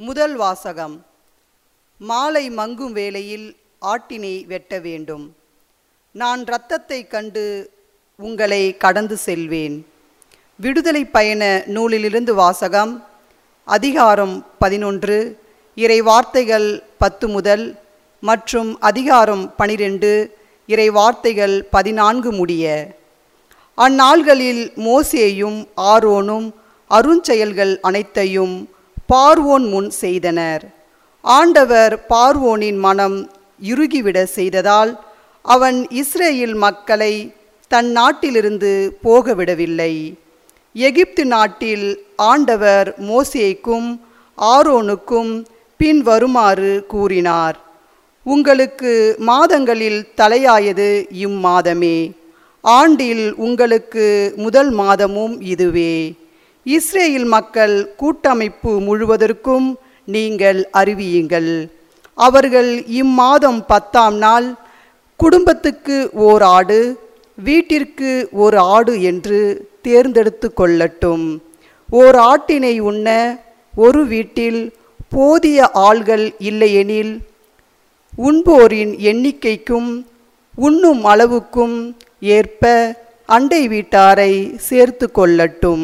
முதல் வாசகம் மாலை மங்கும் வேளையில் ஆட்டினை வெட்ட வேண்டும் நான் இரத்தத்தை கண்டு உங்களை கடந்து செல்வேன் விடுதலை பயண நூலிலிருந்து வாசகம் அதிகாரம் பதினொன்று இறை வார்த்தைகள் பத்து முதல் மற்றும் அதிகாரம் பனிரெண்டு இறை வார்த்தைகள் பதினான்கு முடிய அந்நாள்களில் மோசேயும் ஆரோனும் அருஞ்செயல்கள் அனைத்தையும் பார்வோன் முன் செய்தனர் ஆண்டவர் பார்வோனின் மனம் இறுகிவிட செய்ததால் அவன் இஸ்ரேல் மக்களை தன் நாட்டிலிருந்து போக விடவில்லை எகிப்து நாட்டில் ஆண்டவர் மோசேக்கும் ஆரோனுக்கும் பின் வருமாறு கூறினார் உங்களுக்கு மாதங்களில் தலையாயது இம்மாதமே ஆண்டில் உங்களுக்கு முதல் மாதமும் இதுவே இஸ்ரேல் மக்கள் கூட்டமைப்பு முழுவதற்கும் நீங்கள் அறிவியுங்கள் அவர்கள் இம்மாதம் பத்தாம் நாள் குடும்பத்துக்கு ஓர் ஆடு வீட்டிற்கு ஒரு ஆடு என்று தேர்ந்தெடுத்து கொள்ளட்டும் ஓர் ஆட்டினை உண்ண ஒரு வீட்டில் போதிய ஆள்கள் இல்லையெனில் உண்போரின் எண்ணிக்கைக்கும் உண்ணும் அளவுக்கும் ஏற்ப அண்டை வீட்டாரை சேர்த்து கொள்ளட்டும்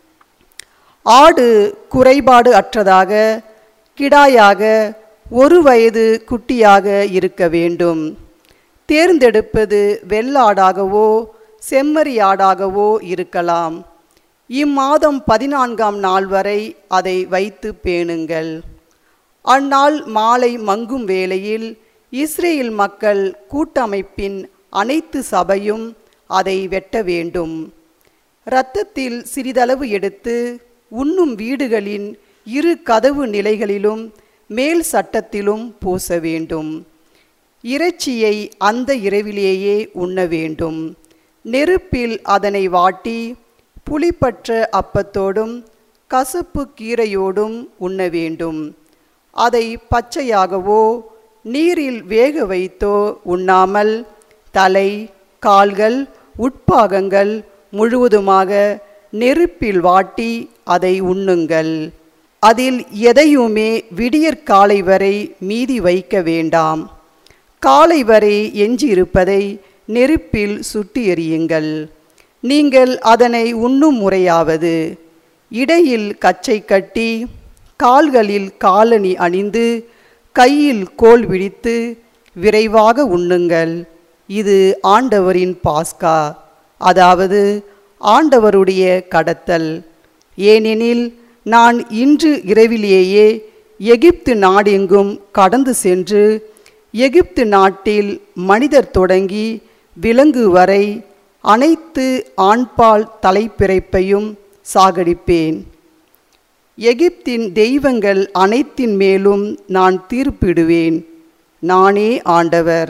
ஆடு குறைபாடு அற்றதாக கிடாயாக ஒரு வயது குட்டியாக இருக்க வேண்டும் தேர்ந்தெடுப்பது வெள்ளாடாகவோ செம்மறியாடாகவோ இருக்கலாம் இம்மாதம் பதினான்காம் நாள் வரை அதை வைத்து பேணுங்கள் அந்நாள் மாலை மங்கும் வேளையில் இஸ்ரேல் மக்கள் கூட்டமைப்பின் அனைத்து சபையும் அதை வெட்ட வேண்டும் இரத்தத்தில் சிறிதளவு எடுத்து உண்ணும் வீடுகளின் இரு கதவு நிலைகளிலும் மேல் சட்டத்திலும் பூச வேண்டும் இறைச்சியை அந்த இரவிலேயே உண்ண வேண்டும் நெருப்பில் அதனை வாட்டி புளிப்பற்ற அப்பத்தோடும் கசப்பு கீரையோடும் உண்ண வேண்டும் அதை பச்சையாகவோ நீரில் வேக வைத்தோ உண்ணாமல் தலை கால்கள் உட்பாகங்கள் முழுவதுமாக நெருப்பில் வாட்டி அதை உண்ணுங்கள் அதில் எதையுமே விடியற் காலை வரை மீதி வைக்க வேண்டாம் காலை வரை எஞ்சியிருப்பதை நெருப்பில் சுட்டி எறியுங்கள் நீங்கள் அதனை உண்ணும் முறையாவது இடையில் கச்சை கட்டி கால்களில் காலணி அணிந்து கையில் கோல் விழித்து விரைவாக உண்ணுங்கள் இது ஆண்டவரின் பாஸ்கா அதாவது ஆண்டவருடைய கடத்தல் ஏனெனில் நான் இன்று இரவிலேயே எகிப்து நாடெங்கும் கடந்து சென்று எகிப்து நாட்டில் மனிதர் தொடங்கி விலங்கு வரை அனைத்து ஆண்பால் தலைப்பிறைப்பையும் சாகடிப்பேன் எகிப்தின் தெய்வங்கள் அனைத்தின் மேலும் நான் தீர்ப்பிடுவேன் நானே ஆண்டவர்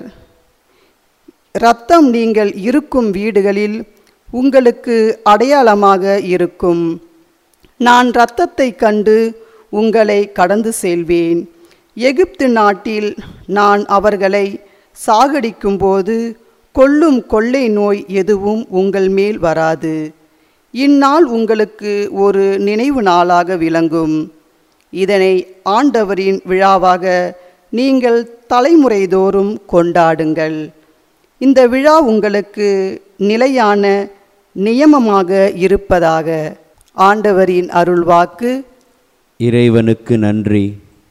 இரத்தம் நீங்கள் இருக்கும் வீடுகளில் உங்களுக்கு அடையாளமாக இருக்கும் நான் இரத்தத்தை கண்டு உங்களை கடந்து செல்வேன் எகிப்து நாட்டில் நான் அவர்களை சாகடிக்கும்போது கொல்லும் கொள்ளை நோய் எதுவும் உங்கள் மேல் வராது இந்நாள் உங்களுக்கு ஒரு நினைவு நாளாக விளங்கும் இதனை ஆண்டவரின் விழாவாக நீங்கள் தலைமுறைதோறும் கொண்டாடுங்கள் இந்த விழா உங்களுக்கு நிலையான நியமமாக இருப்பதாக ஆண்டவரின் அருள்வாக்கு இறைவனுக்கு நன்றி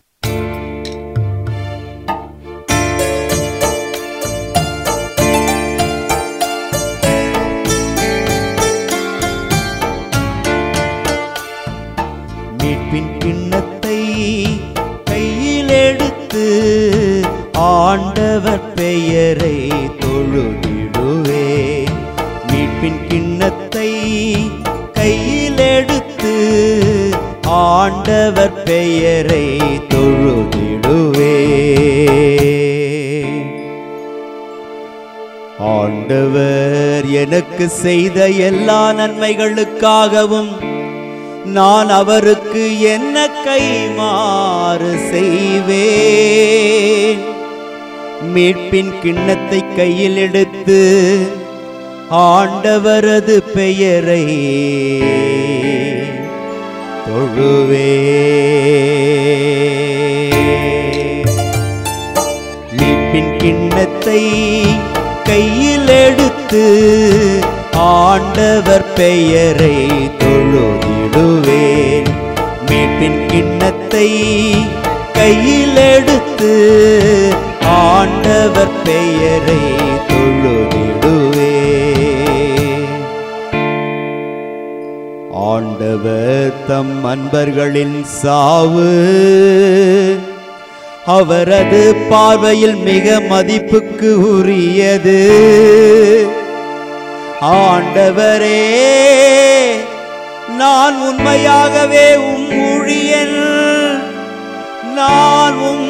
மீட்பின் கிண்ணத்தை கையில் எடுத்து ஆண்டவர் பெயரை தொழுதிடுவே மீட்பின் கிண்ணத்தை கையில் எடுத்து ஆண்டவர் பெயரை தொழுதிடுவே ஆண்டவர் எனக்கு செய்த எல்லா நன்மைகளுக்காகவும் நான் அவருக்கு என்ன கைமாறு செய்வேன் மீட்பின் கிண்ணத்தை கையில் எடுத்து ஆண்டவரது பெயரை தொழுவே கிண்ணத்தை கையில் எடுத்து ஆண்டவர் பெயரை தொழுதிடுவேன் மீட்பின் கிண்ணத்தை கையில் எடுத்து ஆண்டவர் பெயரை தொழுதிடுவேன் ஆண்டவர் தம் அன்பர்களின் சாவு அவரது பார்வையில் மிக மதிப்புக்கு உரியது ஆண்டவரே நான் உண்மையாகவே உம் ஊழியன் நான் உம்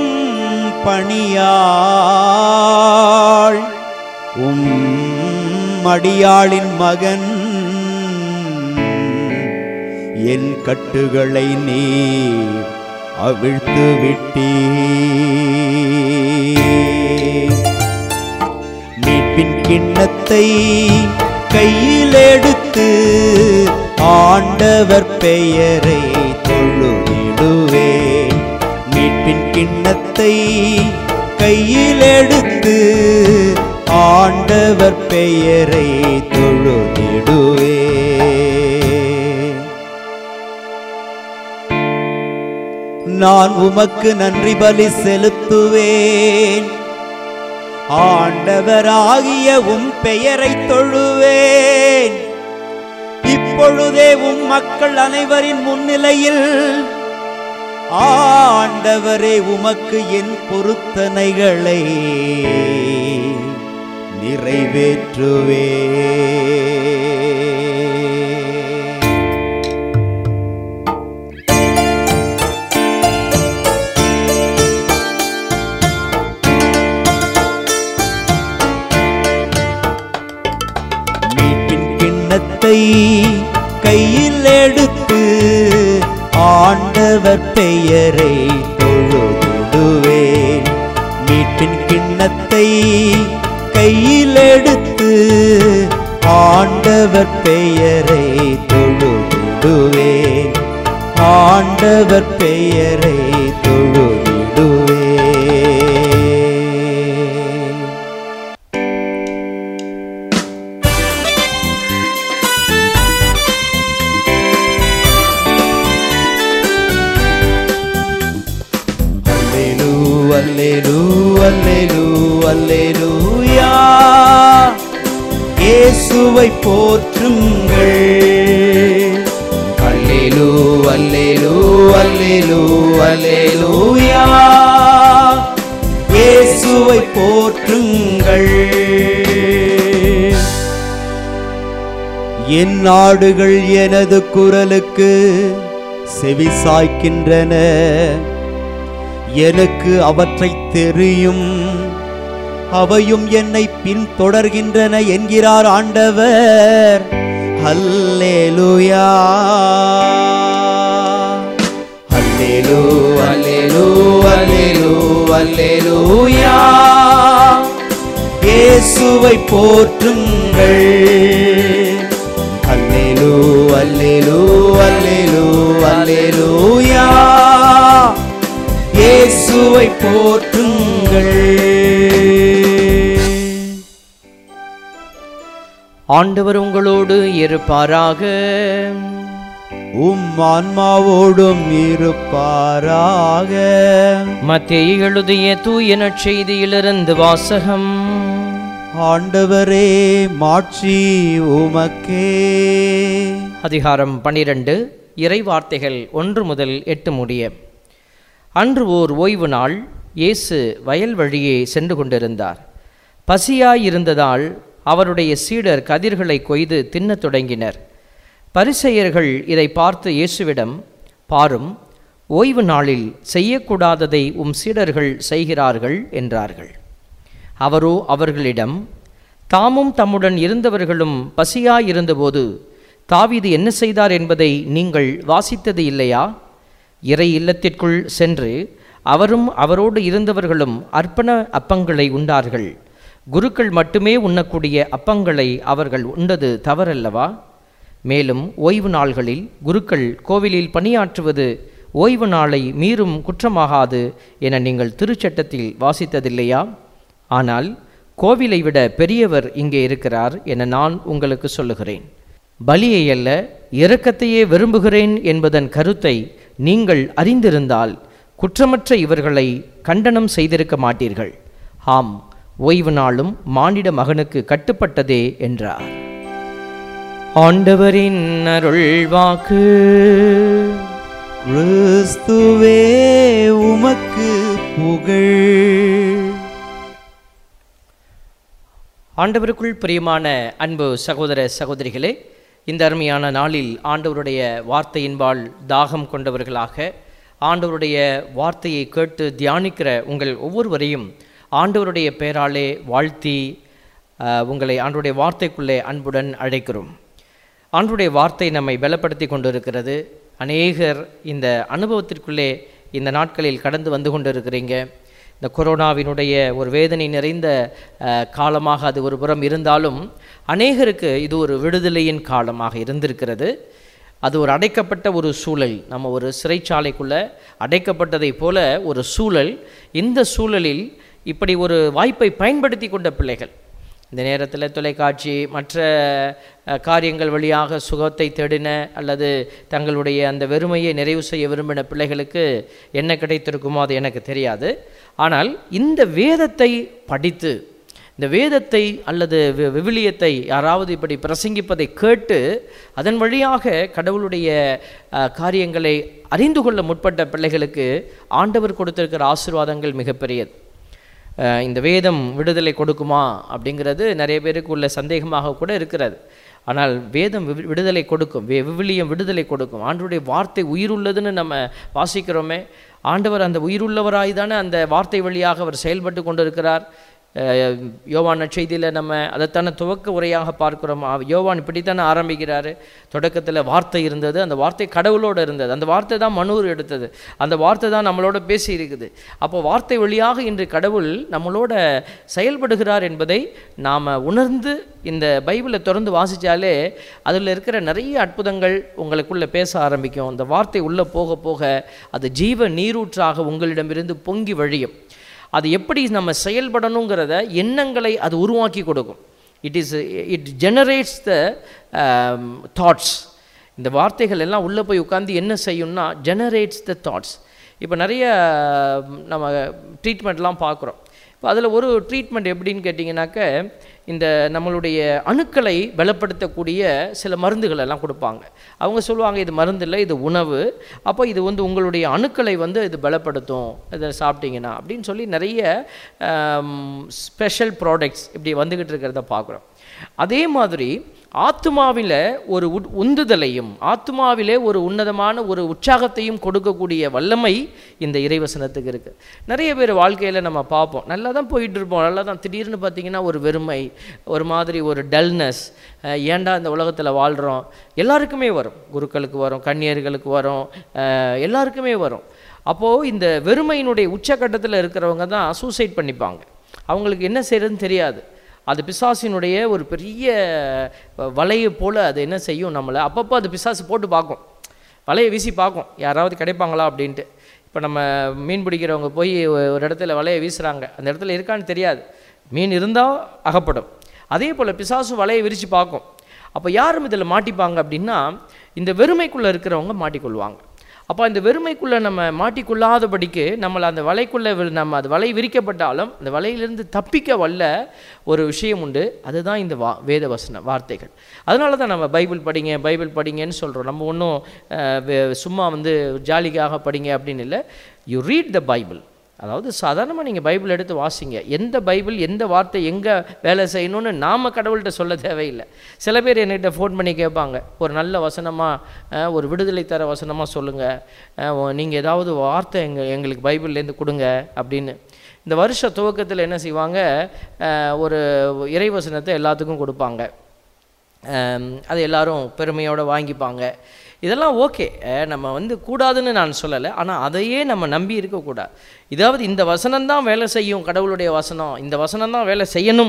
பணியாள் உம் அடியாளின் மகன் என் கட்டுகளை நீ அவிழ்த்து விட்டீ மீட்பின் கிண்ணத்தை கையில் எடுத்து ஆண்டவர் பெயரை தொழுதிடுவேன் மீட்பின் கிண்ணத்தை கையில் எடுத்து ஆண்டவர் பெயரை தொழுதிடுவேன் நான் உமக்கு நன்றி பலி செலுத்துவேன் ஆண்டவராகிய உம் பெயரை தொழுவேன் இப்பொழுதே உம் மக்கள் அனைவரின் முன்னிலையில் ஆண்டவரே உமக்கு என் பொருத்தனைகளை நிறைவேற்றுவே மீட்பின் கிண்ணத்தை கையில் எடுத்து ஆண்டவர் பெயரை தொழுதிடுவேன் மீட்பின் கிண்ணத்தை கையில் எடுத்து ஆண்டவர் பெயரை தொழுதிடுவேன் ஆண்டவர் பெயரை தொழுதிடுவேன் அல்லேலூ அல்லேலூ அல்லேலூ அல்லேலூயா இயேசுவை போற்றுங்கள் அல்லேலூ அல்லேலூ அல்லேலூ அல்லேலூயா இயேசுவை போற்றுங்கள் என் நாடுகள் எனது குரலுக்கு செவி சாய்க்கின்றன எனக்கு அவற்றை தெரியும் அவையும் என்னை பின்தொடர்கின்றன என்கிறார் ஆண்டவர் அல்லேலூயா அல்லேலூ அல்லேலூ அல்லேலூ அல்லேலூயா இயேசுவை போற்றுங்கள் அல்லேலூ அல்லேலூ அல்லேலூ அல்லேலூயா இயேசுவை போற்றுங்கள் ஆண்டவர் உங்களோடு இருப்பாராக உம் ஆன்மாவோடும் இருப்பாராக மத்திய எழுதிய தூய நற்செய்தியிலிருந்து வாசகம் ஆண்டவரே மாட்சி உமக்கே அதிகாரம் பனிரெண்டு இறை வார்த்தைகள் ஒன்று முதல் எட்டு முடிய அன்று ஓர் ஓய்வு நாள் இயேசு வயல் வழியே சென்று கொண்டிருந்தார் பசியாயிருந்ததால் அவருடைய சீடர் கதிர்களை கொய்து தின்னத் தொடங்கினர் பரிசெயர்கள் இதை பார்த்து இயேசுவிடம் பாரும் ஓய்வு நாளில் செய்யக்கூடாததை உம் சீடர்கள் செய்கிறார்கள் என்றார்கள் அவரோ அவர்களிடம் தாமும் தம்முடன் இருந்தவர்களும் பசியாயிருந்தபோது தாவீது என்ன செய்தார் என்பதை நீங்கள் வாசித்தது இல்லையா இறை இல்லத்திற்குள் சென்று அவரும் அவரோடு இருந்தவர்களும் அர்ப்பண அப்பங்களை உண்டார்கள் குருக்கள் மட்டுமே உண்ணக்கூடிய அப்பங்களை அவர்கள் உண்டது தவறல்லவா மேலும் ஓய்வு நாள்களில் குருக்கள் கோவிலில் பணியாற்றுவது ஓய்வு நாளை மீறும் குற்றமாகாது என நீங்கள் திருச்சட்டத்தில் வாசித்ததில்லையா ஆனால் கோவிலை விட பெரியவர் இங்கே இருக்கிறார் என நான் உங்களுக்கு சொல்லுகிறேன் பலியை அல்ல இரக்கத்தையே விரும்புகிறேன் என்பதன் கருத்தை நீங்கள் அறிந்திருந்தால் குற்றமற்ற இவர்களை கண்டனம் செய்திருக்க மாட்டீர்கள் ஆம் ஓய்வு நாளும் மானிட மகனுக்கு கட்டுப்பட்டதே என்றார் ஆண்டவரின் அருள் வாக்கு கிறிஸ்துவே உமக்கு புகழ் ஆண்டவருக்குள் பிரியமான அன்பு சகோதர சகோதரிகளே இந்த அருமையான நாளில் ஆண்டவருடைய வார்த்தையின்பால் தாகம் கொண்டவர்களாக ஆண்டவருடைய வார்த்தையை கேட்டு தியானிக்கிற உங்கள் ஒவ்வொருவரையும் ஆண்டவருடைய பெயராலே வாழ்த்தி அஹ், உங்களை ஆண்டவருடைய வார்த்தைக்குள்ளே அன்புடன் அழைக்கிறோம் ஆண்டவருடைய வார்த்தை நம்மை பலப்படுத்தி கொண்டிருக்கிறது அநேகர் இந்த அனுபவத்திற்குள்ளே இந்த நாட்களில் கடந்து வந்து கொண்டிருக்கிறீங்க இந்த கொரோனாவினுடைய ஒரு வேதனை நிறைந்த அஹ், காலமாக அது ஒரு புறம் இருந்தாலும் அநேகருக்கு இது ஒரு விடுதலையின் காலமாக இருந்திருக்கிறது அது ஒரு அடைக்கப்பட்ட ஒரு சூழல் நம்ம ஒரு சிறைச்சாலைக்குள்ளே அடைக்கப்பட்டதைப் போல ஒரு சூழல் இந்த சூழலில் இப்படி ஒரு வாய்ப்பை பயன்படுத்தி கொண்ட பிள்ளைகள் இந்த நேரத்தில் தொலைக்காட்சி மற்ற அஹ், காரியங்கள் வழியாக சுகத்தை தேடின அல்லது தங்களுடைய அந்த வெறுமையை நிறைவு செய்ய விரும்பின பிள்ளைகளுக்கு என்ன கிடைத்திருக்குமோ அது எனக்கு தெரியாது ஆனால் இந்த வேதத்தை படித்து இந்த வேதத்தை அல்லது வி- விவிலியத்தை யாராவது இப்படி பிரசங்கிப்பதை கேட்டு அதன் வழியாக கடவுளுடைய அஹ், காரியங்களை அறிந்து கொள்ள முற்பட்ட பிள்ளைகளுக்கு ஆண்டவர் கொடுத்திருக்கிற ஆசீர்வாதங்கள் மிகப்பெரியது அஹ் இந்த வேதம் விடுதலை கொடுக்குமா அப்படிங்கிறது நிறைய பேருக்கு உள்ள சந்தேகமாக கூட இருக்கிறது ஆனால் வேதம் வி- விடுதலை கொடுக்கும் வே விவிலியம் விடுதலை கொடுக்கும் ஆண்டவருடைய வார்த்தை உயிருள்ளதுன்னு நம்ம வாசிக்கிறோமே ஆண்டவர் அந்த உயிருள்ளவராய் தானே அந்த வார்த்தை வழியாக அவர் செயல்பட்டு கொண்டிருக்கிறார் அஹ் யோவான் நற்செய்தியில் நம்ம அதைத்தானே துவக்க உரையாக பார்க்கிறோம் அவ- யோவான் இப்படித்தானே ஆரம்பிக்கிறாரு தொடக்கத்தில் வார்த்தை இருந்தது அந்த வார்த்தை கடவுளோடு இருந்தது அந்த வார்த்தை தான் மனூர் எடுத்தது அந்த வார்த்தை தான் நம்மளோட பேசி இருக்குது அப்போ வார்த்தை வழியாக இன்று கடவுள் நம்மளோட செயல்படுகிறார் என்பதை நாம் உணர்ந்து இந்த பைபிளை திறந்து வாசித்தாலே அதில் இருக்கிற நிறைய அற்புதங்கள் உங்களுக்குள்ளே பேச ஆரம்பிக்கும் அந்த வார்த்தை உள்ளே போக போக அது ஜீவ நீரூற்றாக உங்களிடமிருந்து பொங்கி வழியும் அது எப்படி நம்ம செயல்படணுங்கிறத எண்ணங்களை அது உருவாக்கி கொடுக்கும் it is it generates the thoughts இந்த வார்த்தைகள் எல்லாம் உள்ளே போய் உட்காந்து என்ன செய்யும்னா ஜெனரேட்ஸ் த தாட்ஸ் இப்போ நிறைய ம், நம்ம ட்ரீட்மெண்ட்லாம் பார்க்குறோம் இப்போ அதில் ஒரு ட்ரீட்மெண்ட் எப்படின்னு கேட்டிங்கனாக்க இந்த நம்மளுடைய அணுக்களை பலப்படுத்தக்கூடிய சில மருந்துகள் எல்லாம் கொடுப்பாங்க அவங்க சொல்லுவாங்க இது மருந்து இல்லை இது உணவு அப்போ இது வந்து உங்களுடைய அணுக்களை வந்து இது பலப்படுத்தும் இதை சாப்பிட்டீங்கன்னா அப்படின்னு சொல்லி நிறைய ஸ்பெஷல் ப்ராடக்ட்ஸ் இப்படி வந்துக்கிட்டு இருக்கிறத பார்க்குறோம் அதே மாதிரி ஆத்மாவில் ஒரு உட்- உந்துதலையும் ஆத்மாவிலே ஒரு உன்னதமான ஒரு உற்சாகத்தையும் கொடுக்கக்கூடிய வல்லமை இந்த இறைவசனத்துக்கு இருக்குது நிறைய பேர் வாழ்க்கையில் நம்ம பார்ப்போம் நல்லா தான் போயிட்டு இருப்போம் நல்லா தான் திடீர்னு பார்த்தீங்கன்னா ஒரு வெறுமை ஒரு மாதிரி ஒரு டல்னஸ் ஏன்டா இந்த உலகத்தில் வாழ்கிறோம் எல்லாருக்குமே வரும் குருக்களுக்கு வரும் கன்னியர்களுக்கு வரும் அஹ், எல்லாருக்குமே வரும் அப்போது இந்த வெறுமையினுடைய உச்சக்கட்டத்தில் இருக்கிறவங்க தான் சூசைட் பண்ணிப்பாங்க அவங்களுக்கு என்ன செய்யறதுன்னு தெரியாது அது பிசாசினுடைய ஒரு பெரிய அஹ், வலையை போல் அது என்ன செய்யும் நம்மளை அப்பப்போ அது பிசாசு போட்டு பார்க்கும் வலையை வீசி பார்க்கும் யாராவது கிடைப்பாங்களா அப்படின்ட்டு இப்போ நம்ம மீன் பிடிக்கிறவங்க போய் ஒ- ஒரு இடத்துல வலையை வீசுகிறாங்க அந்த இடத்துல இருக்கான்னு தெரியாது மீன் இருந்தால் அகப்படும் அதே போல் பிசாசு வலையை விரித்து பார்க்கும் அப்போ யாரும் இதில் மாட்டிப்பாங்க அப்படின்னா இந்த வெறுமைக்குள்ளே இருக்கிறவங்க மாட்டிக்கொள்வாங்க அப்போ இந்த வெறுமைக்குள்ளே நம்ம மாட்டிக்கொள்ளாதபடிக்கு நம்மளை அந்த வலைக்குள்ளே வி- நம்ம அது வலை விரிக்கப்பட்டாலும் அந்த வலையிலிருந்து தப்பிக்க வல்ல ஒரு விஷயம் உண்டு அதுதான் இந்த வா வேத வசன வார்த்தைகள் அதனால தான் நம்ம பைபிள் படிங்க பைபிள் படிங்கன்னு சொல்கிறோம் நம்ம ஒன்றும் சும்மா வந்து ஜாலிக்காக படிங்க அப்படின்னு இல்லை யூ ரீட் த பைபிள் அதாவது சாதாரணமாக நீங்கள் பைபிள் எடுத்து வாசிங்க எந்த பைபிள் எந்த வார்த்தை எங்கே வேலை செய்யணும்னு நாம் கடவுள்கிட்ட சொல்ல தேவையில்லை சில பேர் என்கிட்ட ஃபோன் பண்ணி கேட்பாங்க ஒரு நல்ல வசனமாக ஒரு விடுதலை தர வசனமாக சொல்லுங்கள் நீங்கள் ஏதாவது வார்த்தை எங்கள் எங்களுக்கு பைபிள்லேருந்து கொடுங்க அப்படின்னு இந்த வருஷ துவக்கத்தில் என்ன செய்வாங்க அஹ், ஒரு இறைவசனத்தை எல்லாத்துக்கும் கொடுப்பாங்க ஆம், அது எல்லாரும் பெருமையோடு வாங்கிப்பாங்க இதெல்லாம் ஓகே நம்ம வந்து கூடாதுன்னு நான் சொல்லலை ஆனால் அதையே நம்ம நம்பி இருக்கக்கூடாது இதாவது இந்த வசனம் தான் வேலை செய்யும் கடவுளுடைய வசனம் இந்த வசனம் தான் வேலை செய்யணும்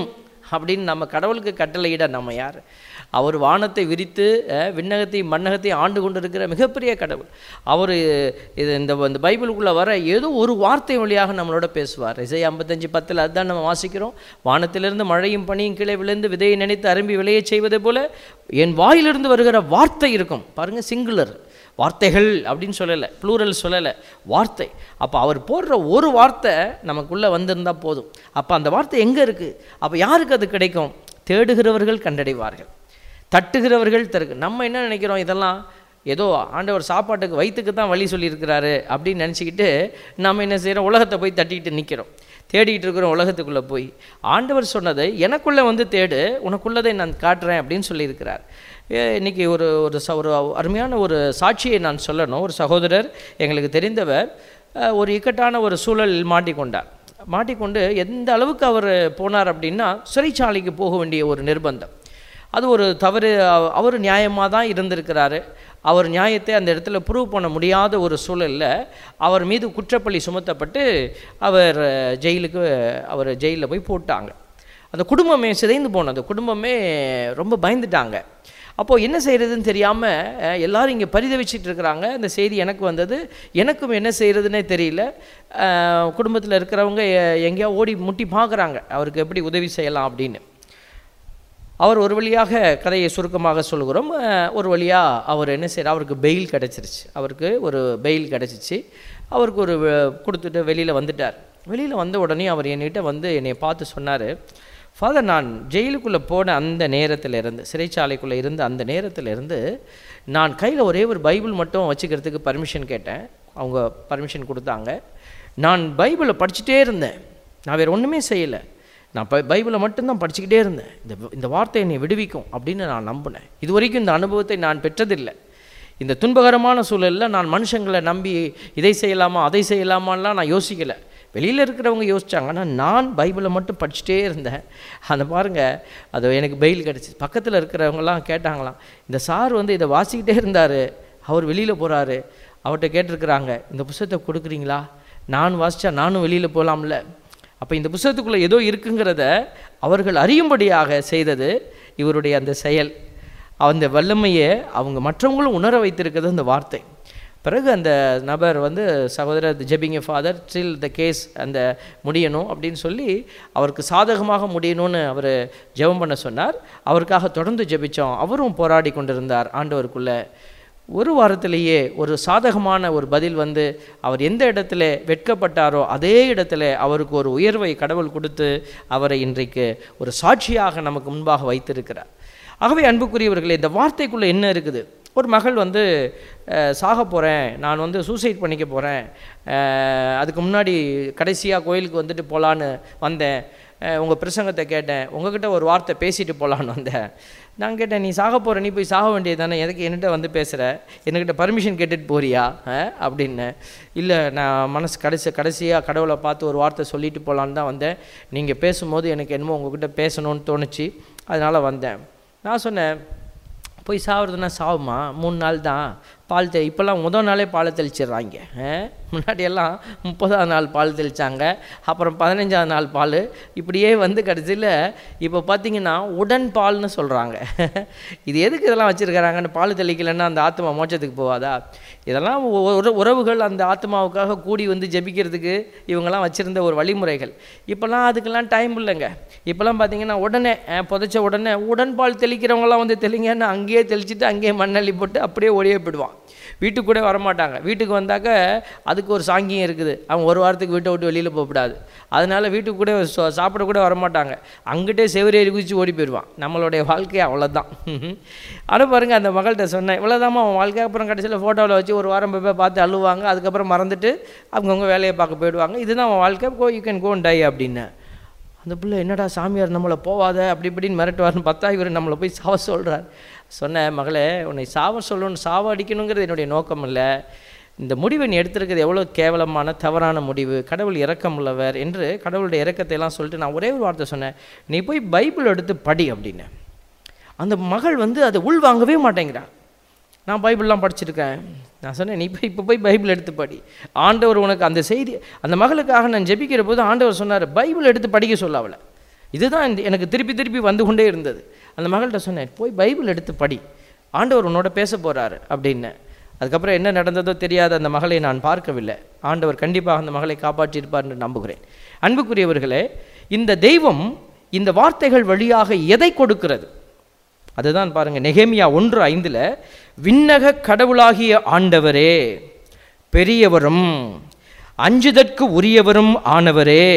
அப்படின்னு நம்ம கடவுளுக்கு கட்டளையிட நம்ம யார் அவர் வானத்தை விரித்து அஹ், விண்ணகத்தையும் மண்ணகத்தையும் ஆண்டு கொண்டு இருக்கிற மிகப்பெரிய கடவுள் அவர் இது இந்த இந்த பைபிளுக்குள்ளே வர ஏதோ ஒரு வார்த்தை வழியாக நம்மளோட பேசுவார் இசை ஐம்பத்தஞ்சு பத்தில் அதுதான் நம்ம வாசிக்கிறோம் வானத்திலிருந்து மழையும் பனியும் கீழே விழுந்து விதையை நினைத்து அரும்பி விளையச் செய்வதை போல என் வாயிலிருந்து வருகிற வார்த்தை இருக்கும் பாருங்க சிங்குலர் வார்த்தைகள் அப்படின்னு சொல்லலை ப்ளூரல் சொல்லலை வார்த்தை அப்போ அவர் போடுற ஒரு வார்த்தை நமக்குள்ளே வந்திருந்தால் போதும் அப்போ அந்த வார்த்தை எங்கே இருக்குது அப்போ யாருக்கு அது கிடைக்கும் தேடுகிறவர்கள் கண்டடைவார்கள் தட்டுகிறவர்கள் தருக்கு நம்ம என்ன நினைக்கிறோம் இதெல்லாம் ஏதோ ஆண்டவர் சாப்பாட்டுக்கு வயிற்றுக்கு தான் வழி சொல்லியிருக்கிறாரு அப்படின்னு நினச்சிக்கிட்டு நம்ம என்ன செய்கிறோம் உலகத்தை போய் தட்டிக்கிட்டு நிற்கிறோம் தேடிக்கிட்டு இருக்கிறோம் உலகத்துக்குள்ளே போய் ஆண்டவர் சொன்னதை எனக்குள்ளே வந்து தேடு உனக்குள்ளதை நான் காட்டுறேன் அப்படின்னு சொல்லியிருக்கிறார் ஏ, இன்னைக்கு ஒரு ஒரு ச ஒரு அருமையான ஒரு சாட்சியை நான் சொல்லணும் ஒரு சகோதரர் எங்களுக்கு தெரிந்தவர் அஹ், ஒரு இக்கட்டான ஒரு சூழலில் மாட்டிக்கொண்டார் மாட்டிக்கொண்டு எந்த அளவுக்கு அவர் போனார் அப்படின்னா சிறைச்சாலைக்கு போக வேண்டிய ஒரு நிர்பந்தம் அது ஒரு தவறு அவ- அவர் நியாயமாக தான் இருந்திருக்கிறாரு அவர் நியாயத்தை அந்த இடத்துல ப்ரூவ் பண்ண முடியாத ஒரு சூழலில் அவர் மீது குற்றப்பழி சுமத்தப்பட்டு அவர் அஹ், ஜெயிலுக்கு அவர் ஜெயிலில் போய் போட்டாங்க அந்த குடும்பமே சிதைந்து போனது குடும்பமே ரொம்ப பயந்துட்டாங்க அப்போது என்ன செய்கிறதுன்னு தெரியாமல் எல்லாரும் இங்கே பரிதவிச்சிட்டு இருக்கிறாங்க இந்த செய்தி எனக்கு வந்தது எனக்கும் என்ன செய்கிறதுனே தெரியல குடும்பத்தில் இருக்கிறவங்க எ- எங்கேயோ ஓடி முட்டி பார்க்குறாங்க அவருக்கு எப்படி உதவி செய்யலாம் அப்படின்னு அவர் ஒரு வழியாக கதையை சுருக்கமாக சொல்கிறோம் அஹ், ஒரு வழியாக அவர் என்ன செய்கிறார் அவருக்கு பெயில் கிடச்சிருச்சு அவருக்கு ஒரு பெயில் கிடச்சிச்சு அவருக்கு ஒரு வெ- கொடுத்துட்டு வெளியில் வந்துட்டார் வெளியில் வந்த உடனே அவர் என்கிட்ட வந்து என்னை பார்த்து சொன்னார் ஃபாதர் நான் ஜெயிலுக்குள்ளே போன அந்த நேரத்தில் இருந்து சிறைச்சாலைக்குள்ளே இருந்த அந்த நேரத்தில் இருந்து நான் கையில் ஒரே ஒரு பைபிள் மட்டும் வச்சுக்கிறதுக்கு பர்மிஷன் கேட்டேன் அவங்க பர்மிஷன் கொடுத்தாங்க நான் பைபிளை படிச்சுட்டே இருந்தேன் நான் வேறு ஒன்றுமே செய்யலை நான் பை பைபிளை மட்டும்தான் படிச்சுக்கிட்டே இருந்தேன் இந்த இந்த வார்த்தை என்னை விடுவிக்கும் அப்படின்னு நான் நம்பினேன் இது வரைக்கும் இந்த அனுபவத்தை நான் பெற்றதில்லை இந்த துன்பகரமான சூழலில் நான் மனுஷங்களை நம்பி இதை செய்யலாமா அதை செய்யலாமான்லாம் நான் யோசிக்கலை வெளியில் இருக்கிறவங்க யோசிச்சாங்க ஆனால் நான் பைபிளை மட்டும் படிச்சுட்டே இருந்தேன் அந்த பாருங்கள் அது எனக்கு பெயில் கிடச்சி பக்கத்தில் இருக்கிறவங்கலாம் கேட்டாங்களாம் இந்த சார் வந்து இதை வாசிக்கிட்டே இருந்தார் அவர் வெளியில் போகிறாரு அவர்கிட்ட கேட்டிருக்கிறாங்க இந்த புஸ்தகத்தை கொடுக்குறீங்களா நான் வாசித்தா நானும் வெளியில் போகலாம்ல அப்போ இந்த புஸ்தகத்துக்குள்ளே ஏதோ இருக்குங்கிறத அவர்கள் அறியும்படியாக செய்தது இவருடைய அந்த செயல் அந்த வல்லமையை அவங்க மற்றவங்களும் உணர வைத்திருக்கிறது அந்த வார்த்தை பிறகு அந்த நபர் வந்து சகோதரர் ஜெபிங்க ஃபாதர் ஸ்டில் த கேஸ் அந்த முடியணும் அப்படின்னு சொல்லி அவருக்கு சாதகமாக முடியணும்னு அவர் ஜெபம் பண்ண சொன்னார் அவருக்காக தொடர்ந்து ஜெபிச்சோம் அவரும் போராடி கொண்டிருந்தார் ஆண்டவருக்குள்ளே ஒரு வாரத்திலேயே ஒரு சாதகமான ஒரு பதில் வந்து அவர் எந்த இடத்துல வெட்கப்பட்டாரோ அதே இடத்துல அவருக்கு ஒரு உயர்வை கடவுள் கொடுத்து அவரை இன்றைக்கு ஒரு சாட்சியாக நமக்கு முன்பாக வைத்திருக்கிறார் ஆகவே அன்புக்குரியவர்களே இந்த வார்த்தைக்குள்ளே என்ன இருக்குது ஒரு மகள் வந்து அஹ், சாக போகிறேன் நான் வந்து சூசைட் பண்ணிக்க போகிறேன் அதுக்கு முன்னாடி கடைசியாக கோயிலுக்கு வந்துட்டு போகலான்னு வந்தேன் உங்கள் பிரசங்கத்தை கேட்டேன் உங்ககிட்ட ஒரு வார்த்தை பேசிட்டு போகலான்னு வந்தேன் நான் கேட்டேன் நீ சாக போகிற நீ போய் சாக வேண்டியது தானே எதுக்கு என்கிட்ட வந்து பேசுகிற என்கிட்ட பர்மிஷன் கேட்டுட்டு போறியா அஹ், அப்படின்னு இல்லை நான் மனசு கடைசி கடைசியாக கடவுளை பார்த்து ஒரு வார்த்தை சொல்லிட்டு போகலான்னு தான் வந்தேன் நீங்கள் பேசும்போது எனக்கு என்னமோ உங்ககிட்ட பேசணும்னு தோணுச்சு அதனால் வந்தேன் நான் சொன்னேன் போய் சாவறதுன்னா சாவுமா மூணு நாள் தான் பால் தெளி இப்போல்லாம் முதல் நாளே பாலை தெளிச்சிடுறாங்க அஹ்? முன்னாடியெல்லாம் முப்பதாவது நாள் பால் தெளித்தாங்க அப்புறம் பதினஞ்சாவது நாள் பால் இப்படியே வந்து கடைசியில் இப்போ பார்த்தீங்கன்னா உடன் பால்னு சொல்கிறாங்க இது எதுக்கு இதெல்லாம் வச்சுருக்கிறாங்கன்னு பால் தெளிக்கலைன்னா அந்த ஆத்மா மோட்சத்துக்கு போகாதா இதெல்லாம் ஒ- ஒரு உறவுகள் அந்த ஆத்மாவுக்காக கூடி வந்து ஜெபிக்கிறதுக்கு இவங்கெல்லாம் வச்சுருந்த ஒரு வழிமுறைகள் இப்போல்லாம் அதுக்கெல்லாம் டைம் இல்லைங்க இப்போல்லாம் பார்த்தீங்கன்னா உடனே அஹ், புதைச்ச உடனே உடன்பால் தெளிக்கிறவங்களாம் வந்து தெளிங்கன்னு அங்கேயே தெளிச்சிட்டு அங்கேயே மண்ணள்ளி போட்டு அப்படியே ஒளியே போயிடுவான் வீட்டுக்கு கூட வரமாட்டாங்க வீட்டுக்கு வந்தாக்க அதுக்கு ஒரு சாங்கியம் இருக்குது அவன் ஒரு வாரத்துக்கு வீட்டை விட்டு வெளியில் போகக்கூடாது அதனால் வீட்டுக்கு கூட சா- சாப்பிட கூட வரமாட்டாங்க அங்கிட்டே செவரேறி குதிச்சு ஓடி போயிடுவான் நம்மளுடைய வாழ்க்கை அவ்வளோதான் ஆனால் பாருங்கள் அந்த மகள்கிட்ட சொன்னேன் இவ்வளோதாம்மா அவன் வாழ்க்கை அப்புறம் கடைசியில் ஃபோட்டோவில் வச்சு ஒரு வாரம் போய் போய் பார்த்து அழுவாங்க அதுக்கப்புறம் மறந்துட்டு அவங்கவுங்க வேலையை பார்க்க போயிடுவாங்க இதுதான் அவன் வாழ்க்கை go you can gone die அப்படின்னு அந்த பிள்ளை என்னடா சாமியார் நம்மளை போவாத அப்படி இப்படின்னு மிரட்டுவார்னு பார்த்தா இவர் நம்மளை போய் சாவ சொல்கிறார் சொன்னேன் மகளே உன்னை சாவ சொல்லணும் சாவ அடிக்கணுங்கிறது என்னுடைய நோக்கம் இல்லை இந்த முடிவை நீ எடுத்திருக்கிறது எவ்வளோ கேவலமான தவறான முடிவு கடவுள் இரக்கமுள்ளவர் என்று கடவுளுடைய இரக்கத்தை எல்லாம் சொல்லிட்டு நான் ஒரே ஒரு வார்த்தை சொன்னேன் நீ போய் பைபிள் எடுத்து படி அப்படின்னு அந்த மகள் வந்து அதை உள்வாங்கவே மாட்டேங்கிறா நான் பைபிள்லாம் படிச்சிருக்கேன் நான் சொன்னேன் நீ போய் இப்போ போய் பைபிள் எடுத்து படி ஆண்டவர் உனக்கு அந்த செய்தி அந்த மகளுக்காக நான் ஜெபிக்கிற போது ஆண்டவர் சொன்னார் பைபிள் எடுத்து படிக்க சொல்ல அவளை இதுதான் இந்த- எனக்கு திருப்பி திருப்பி வந்து கொண்டே இருந்தது அந்த மகள்கிட்ட சொன்னேன் போய் பைபிள் எடுத்து படி ஆண்டவர் உன்னோட பேச போகிறாரு அப்படின்னு அதுக்கப்புறம் என்ன நடந்ததோ தெரியாத அந்த மகளை நான் பார்க்கவில்லை ஆண்டவர் கண்டிப்பாக அந்த மகளை காப்பாற்றியிருப்பார் என்று நம்புகிறேன் அன்புக்குரியவர்களே இந்த தெய்வம் இந்த வார்த்தைகள் வழியாக எதை கொடுக்கிறது அதுதான் பாருங்க நெகேமியா ஒன்று ஐந்தில் விண்ணக கடவுளாகிய ஆண்டவரே பெரியவரும் அஞ்சுதற்கு உரியவரும் ஆனவரே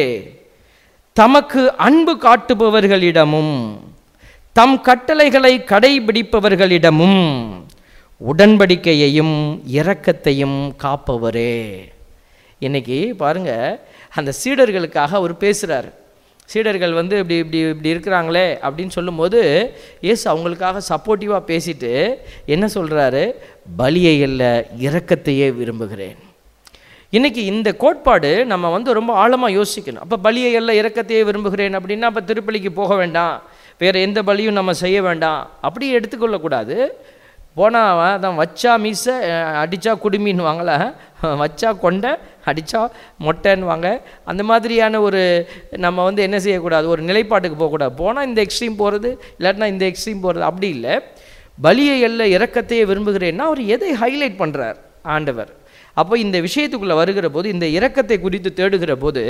தமக்கு அன்பு காட்டுபவர்களிடமும் தம் கட்டளைகளை கடைபிடிப்பவர்களிடமும் உடன்படிக்கையையும் இரக்கத்தையும் காப்பவரே இன்னைக்கு பாருங்க அந்த சீடர்களுக்காக அவர் பேசுகிறார் சீடர்கள் வந்து இப்படி இப்படி இப்படி இருக்கிறாங்களே அப்படின்னு சொல்லும்போது இயேசு அவங்களுக்காக சப்போர்ட்டிவாக பேசிட்டு என்ன சொல்கிறாரு பலியை அல்ல இரக்கத்தையே விரும்புகிறேன் இன்னைக்கு இந்த கோட்பாடு நம்ம வந்து ரொம்ப ஆழமாக யோசிக்கணும் அப்போ பலியை எல்லாம் இறக்கத்தையே விரும்புகிறேன் அப்படின்னா அப்போ திருப்பலிக்கு போக வேண்டாம் வேறு எந்த பலியும் நம்ம செய்ய வேண்டாம் அப்படி எடுத்துக்கொள்ளக்கூடாது போனால் அவன் அதான் வச்சா மீச அடித்தா குடுமின்னுவாங்கள வச்சா கொண்டை அடித்தா மொட்டைன்னுவாங்க அந்த மாதிரியான ஒரு நம்ம வந்து என்ன செய்யக்கூடாது ஒரு நிலைப்பாட்டுக்கு போகக்கூடாது போனால் இந்த எக்ஸ்ட்ரீம் போகிறது இல்லாட்டினா இந்த எக்ஸ்ட்ரீம் போகிறது அப்படி இல்லை பலியை எல்ல இறக்கத்தையே விரும்புகிறேன்னா அவர் எதை ஹைலைட் பண்ணுறார் ஆண்டவர் அப்போ இந்த விஷயத்துக்குள்ளே வருகிற போது இந்த இரக்கத்தை குறித்து தேடுகிற போது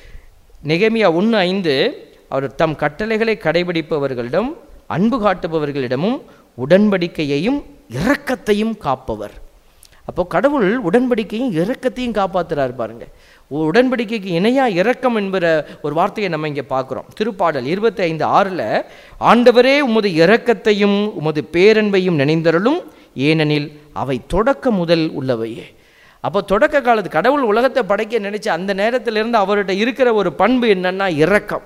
நெகேமியா ஒன்று ஐந்து அவர் தம் கட்டளைகளை கடைபிடிப்பவர்களிடம் அன்பு காட்டுபவர்களிடமும் உடன்படிக்கையையும் இரக்கத்தையும் காப்பவர் அப்போ கடவுள் உடன்படிக்கையும் இரக்கத்தையும் காப்பாத்துறாரு பாருங்க உ- உடன்படிக்கைக்கு இணையா இரக்கம் என்கிற ஒரு வார்த்தையை நம்ம இங்கே பார்க்குறோம் திருப்பாடல் இருபத்தி ஐந்து ஆறில் ஆண்டவரே உமது இரக்கத்தையும் உமது பேரன்பையும் நினைந்தருளும் ஏனெனில் அவை தொடக்க முதல் உள்ளவையே அப்போ தொடக்க காலத்து கடவுள் உலகத்தை படைக்க நினைச்ச அந்த நேரத்திலிருந்து அவர்கிட்ட இருக்கிற ஒரு பண்பு என்னன்னா இரக்கம்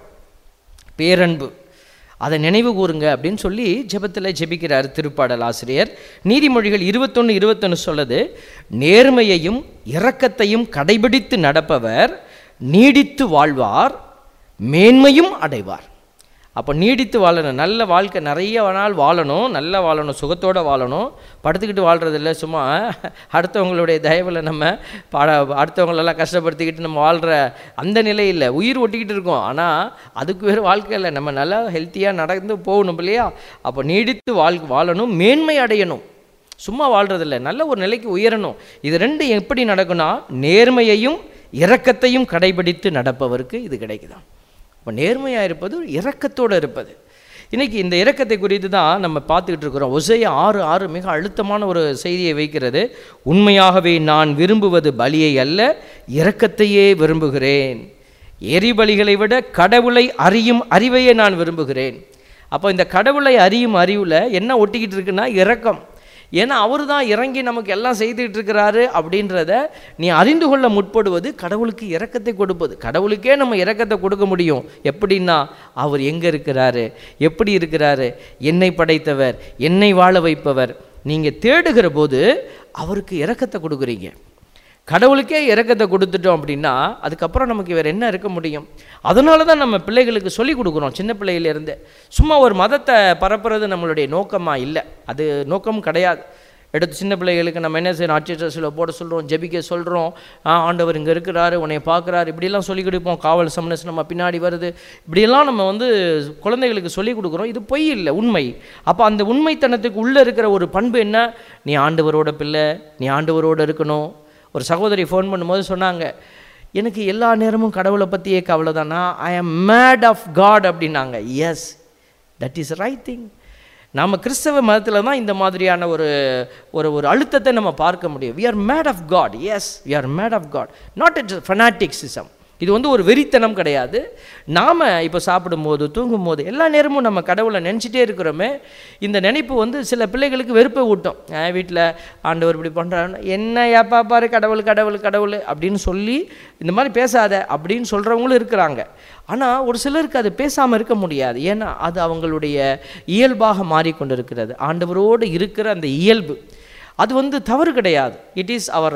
பேரன்பு அதை நினைவு கூறுங்க அப்படின்னு சொல்லி ஜெபத்தில் ஜெபிக்கிறார் திருப்பாடல் ஆசிரியர் நீதிமொழிகள் இருபத்தொன்று இருபத்தொன்று சொல்லுது நேர்மையையும் இரக்கத்தையும் கடைபிடித்து நடப்பவர் நீடித்து வாழ்வார் மேன்மையும் அடைவார் அப்போ நீடித்து வாழணும் நல்ல வாழ்க்கை நிறைய நாள் வாழணும் நல்லா வாழணும் சுகத்தோடு வாழணும் படுத்துக்கிட்டு வாழ்கிறது இல்லை சும்மா அடுத்தவங்களுடைய தயவில் நம்ம பாட அடுத்தவங்களெல்லாம் கஷ்டப்படுத்திக்கிட்டு நம்ம வாழ்கிற அந்த நிலை இல்லை உயிர் ஒட்டிக்கிட்டு இருக்கோம் ஆனால் அதுக்கு வேறு வாழ்க்கை இல்லை நம்ம நல்லா ஹெல்த்தியாக நடந்து போகணும் இல்லையா அப்போ நீடித்து வாழ் வாழணும் மேன்மை அடையணும் சும்மா வாழ்றதில்ல நல்ல ஒரு நிலைக்கு உயரணும் இது ரெண்டு எப்படி நடக்கும்னா நேர்மையையும் இரக்கத்தையும் கடைபிடித்து நடப்பவருக்கு இது கிடைக்குதாம் இப்போ நேர்மையாக இருப்பது இரக்கத்தோடு இருப்பது இன்னைக்கு இந்த இரக்கத்தை குறித்து தான் நம்ம பார்த்துக்கிட்டு இருக்கிறோம் ஒசைய ஆறு ஆறு மிக அழுத்தமான ஒரு செய்தியை வைக்கிறது உண்மையாகவே நான் விரும்புவது பலியை அல்ல இரக்கத்தையே விரும்புகிறேன் எரிபலிகளை விட கடவுளை அறியும் அறிவையே நான் விரும்புகிறேன் அப்போ இந்த கடவுளை அறியும் அறிவில் என்ன ஒட்டிக்கிட்டு இருக்குன்னா இரக்கம் ஏன்னா அவர் தான் இறங்கி நமக்கு எல்லாம் செய்துட்டு இருக்கிறாரு அப்படின்றத நீ அறிந்து கொள்ள முற்படுவது கடவுளுக்கு இரக்கத்தை கொடுப்பது கடவுளுக்கே நம்ம இரக்கத்தை கொடுக்க முடியும் எப்படின்னா அவர் எங்கே இருக்கிறாரு எப்படி இருக்கிறாரு என்னை படைத்தவர் என்னை வாழ வைப்பவர் நீங்கள் தேடுகிற போது அவருக்கு இரக்கத்தை கொடுக்குறீங்க கடவுளுக்கே இரக்கத்தை கொடுத்துட்டோம் அப்படின்னா அதுக்கப்புறம் நமக்கு வேறு என்ன இருக்க முடியும் அதனால தான் நம்ம பிள்ளைகளுக்கு சொல்லி கொடுக்குறோம் சின்ன பிள்ளையிலேருந்து சும்மா ஒரு மதத்தை பரப்புறது நம்மளுடைய நோக்கமாக இல்லை அது நோக்கம் கிடையாது எடுத்து சின்ன பிள்ளைகளுக்கு நம்ம என்ன செய்யணும் அச்சசில் போட சொல்கிறோம் ஜெபிக்க சொல்கிறோம் ஆண்டவர் இங்கே இருக்கிறாரு உன்னை பார்க்குறாரு இப்படியெல்லாம் சொல்லி கொடுப்போம் காவல் சமனஸ் நம்ம பின்னாடி வருது இப்படியெல்லாம் நம்ம வந்து குழந்தைகளுக்கு சொல்லி கொடுக்குறோம் இது பொய் இல்லை உண்மை அப்போ அந்த உண்மைத்தனத்துக்கு உள்ளே இருக்கிற ஒரு பண்பு என்ன நீ ஆண்டவரோட பிள்ளை நீ ஆண்டவரோட இருக்கணும் ஒரு சகோதரி ஃபோன் பண்ணும்போது சொன்னாங்க எனக்கு எல்லா நேரமும் கடவுளை பற்றியே கவலை தானா I am made of God அப்படின்னாங்க yes that is right thing நம்ம கிறிஸ்தவ மதத்தில் தான் இந்த மாதிரியான ஒரு ஒரு ஒரு அழுத்தத்தை நம்ம பார்க்க முடியும் we are made of God yes we are made of God not it fanaticism இது வந்து ஒரு வெறித்தனம் கிடையாது நாம் இப்போ சாப்பிடும்போது தூங்கும்போது எல்லா நேரமும் நம்ம கடவுளை நினச்சிட்டே இருக்கிறோமே இந்த நினைப்பு வந்து சில பிள்ளைகளுக்கு வெறுப்பை ஊட்டும் வீட்டில் ஆண்டவர் இப்படி பண்ணுறாங்க என்ன ஏப்பா பாரு கடவுள் கடவுள் கடவுள் அப்படின்னு சொல்லி இந்த மாதிரி பேசாத அப்படின்னு சொல்கிறவங்களும் இருக்கிறாங்க ஆனால் ஒரு சிலருக்கு அது பேசாமல் இருக்க முடியாது ஏன்னா அது அவங்களுடைய இயல்பாக மாறிக்கொண்டிருக்கிறது ஆண்டவரோடு இருக்கிற அந்த இயல்பு அது வந்து தவறு கிடையாது it is our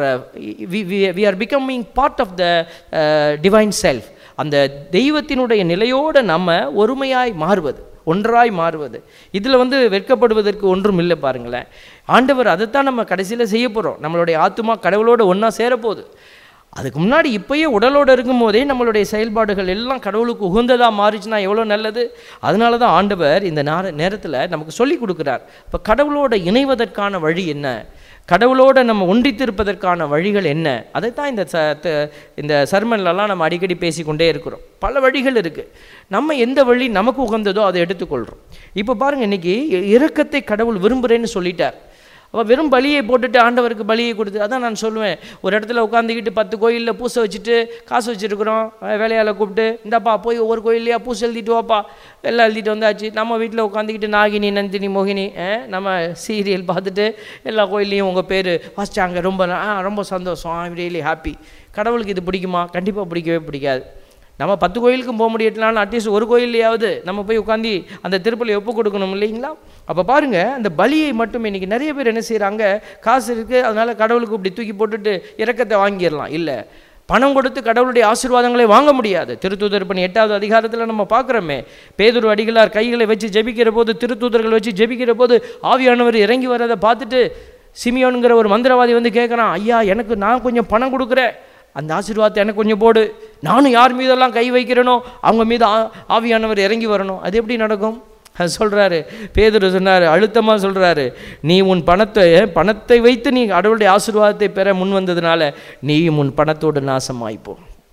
we are becoming part of the divine self அந்த தெய்வத்தினுடைய நிலையோடு நம்ம ஒருமையாய் மாறுவது ஒன்றாய் மாறுவது இதில் வந்து வெட்கப்படுவதற்கு ஒன்றும் இல்லை பாருங்களேன் ஆண்டவர் அதைத்தான் நம்ம கடைசியில் செய்ய போகிறோம் நம்மளுடைய ஆத்மா கடவுளோடு ஒன்றா சேரப்போகுது அதுக்கு முன்னாடி இப்பயே உடலோடு இருக்கும்போதே நம்மளுடைய செயல்பாடுகள் எல்லாம் கடவுளுக்கு உகந்ததாக மாறிச்சுன்னா எவ்வளோ நல்லது அதனால தான் ஆண்டவர் இந்த நேர நேரத்தில் நமக்கு சொல்லி கொடுக்குறார் இப்போ கடவுளோட இணைவதற்கான வழி என்ன கடவுளோட நம்ம ஒன்றித்திருப்பதற்கான வழிகள் என்ன அதைத்தான் இந்த ச த- இந்த சர்மன்லலாம் நம்ம அடிக்கடி பேசிக்கொண்டே இருக்கிறோம் பல வழிகள் இருக்குது நம்ம எந்த வழி நமக்கு உகந்ததோ அதை எடுத்துக்கொள்கிறோம் இப்போ பாருங்கள் இன்னைக்கு இரக்கத்தை கடவுள் விரும்புகிறேன்னு சொல்லிட்டார் அவள் வெறும் பலியை போட்டுட்டு ஆண்டவருக்கு பலியை கொடுத்து அதான் நான் சொல்லுவேன் ஒரு இடத்துல உட்காந்துக்கிட்டு பத்து கோயிலில் பூசை வச்சுட்டு காசு வச்சுருக்குறோம் வேலையால் கூப்பிட்டு இந்தாப்பா போய் ஒவ்வொரு கோயிலையா பூசை எழுதிட்டு வாப்பா எல்லாம் எழுதிட்டு வந்தாச்சு நம்ம வீட்டில் உட்காந்துக்கிட்டு நாகினி நந்தினி மோகினி அஹ், நம்ம சீரியல் பார்த்துட்டு எல்லா கோயில்லையும் உங்கள் பேர் வாசிச்சாங்க ரொம்ப ந- ஆ ரொம்ப சந்தோஷம் ஐம் ரியலி ஹாப்பி கடவுளுக்கு இது பிடிக்குமா கண்டிப்பாக பிடிக்கவே பிடிக்காது நம்ம பத்து கோயிலுக்கும் போக முடியட்டனாலும் அட்லீஸ்ட் ஒரு கோயில்லையாவது நம்ம போய் உட்காந்து அந்த திருப்பலி ஒப்பு கொடுக்கணும் இல்லைங்களா அப்போ பாருங்க அந்த பலியை மட்டும் இன்னைக்கு நிறைய பேர் என்ன செய்கிறாங்க காசு இருக்குது அதனால கடவுளுக்கு இப்படி தூக்கி போட்டுட்டு இரக்கத்தை வாங்கிடலாம் இல்லை பணம் கொடுத்து கடவுளுடைய ஆசீர்வாதங்களை வாங்க முடியாது திருத்தூதர் பணி எட்டாவது அதிகாரத்தில் நம்ம பார்க்குறோமே பேதுரு அடிகளார் கைகளை வச்சு ஜெபிக்கிற போது திருத்தூதர்கள் வச்சு ஜெபிக்கிற போது ஆவியானவர் இறங்கி வர்றதை பார்த்துட்டு சிமியோனுங்கிற ஒரு மந்திரவாதி வந்து கேட்குறான் ஐயா எனக்கு நான் கொஞ்சம் பணம் கொடுக்குறேன் அந்த ஆசீர்வாதத்தை எனக்கு கொஞ்சம் போடு நானும் யார் மீதெல்லாம் கை வைக்கிறேனோ அவங்க மீது ஆ- ஆவியானவர் இறங்கி வரணும் அது எப்படி நடக்கும் அது சொல்கிறாரு பேதுரு சொன்னார் அழுத்தமாக சொல்கிறாரு நீ உன் பணத்தை பணத்தை வைத்து நீ கடவுளுடைய ஆசீர்வாதத்தை பெற முன் வந்ததுனால நீயும் உன் பணத்தோடு நாசமாய்ப்போ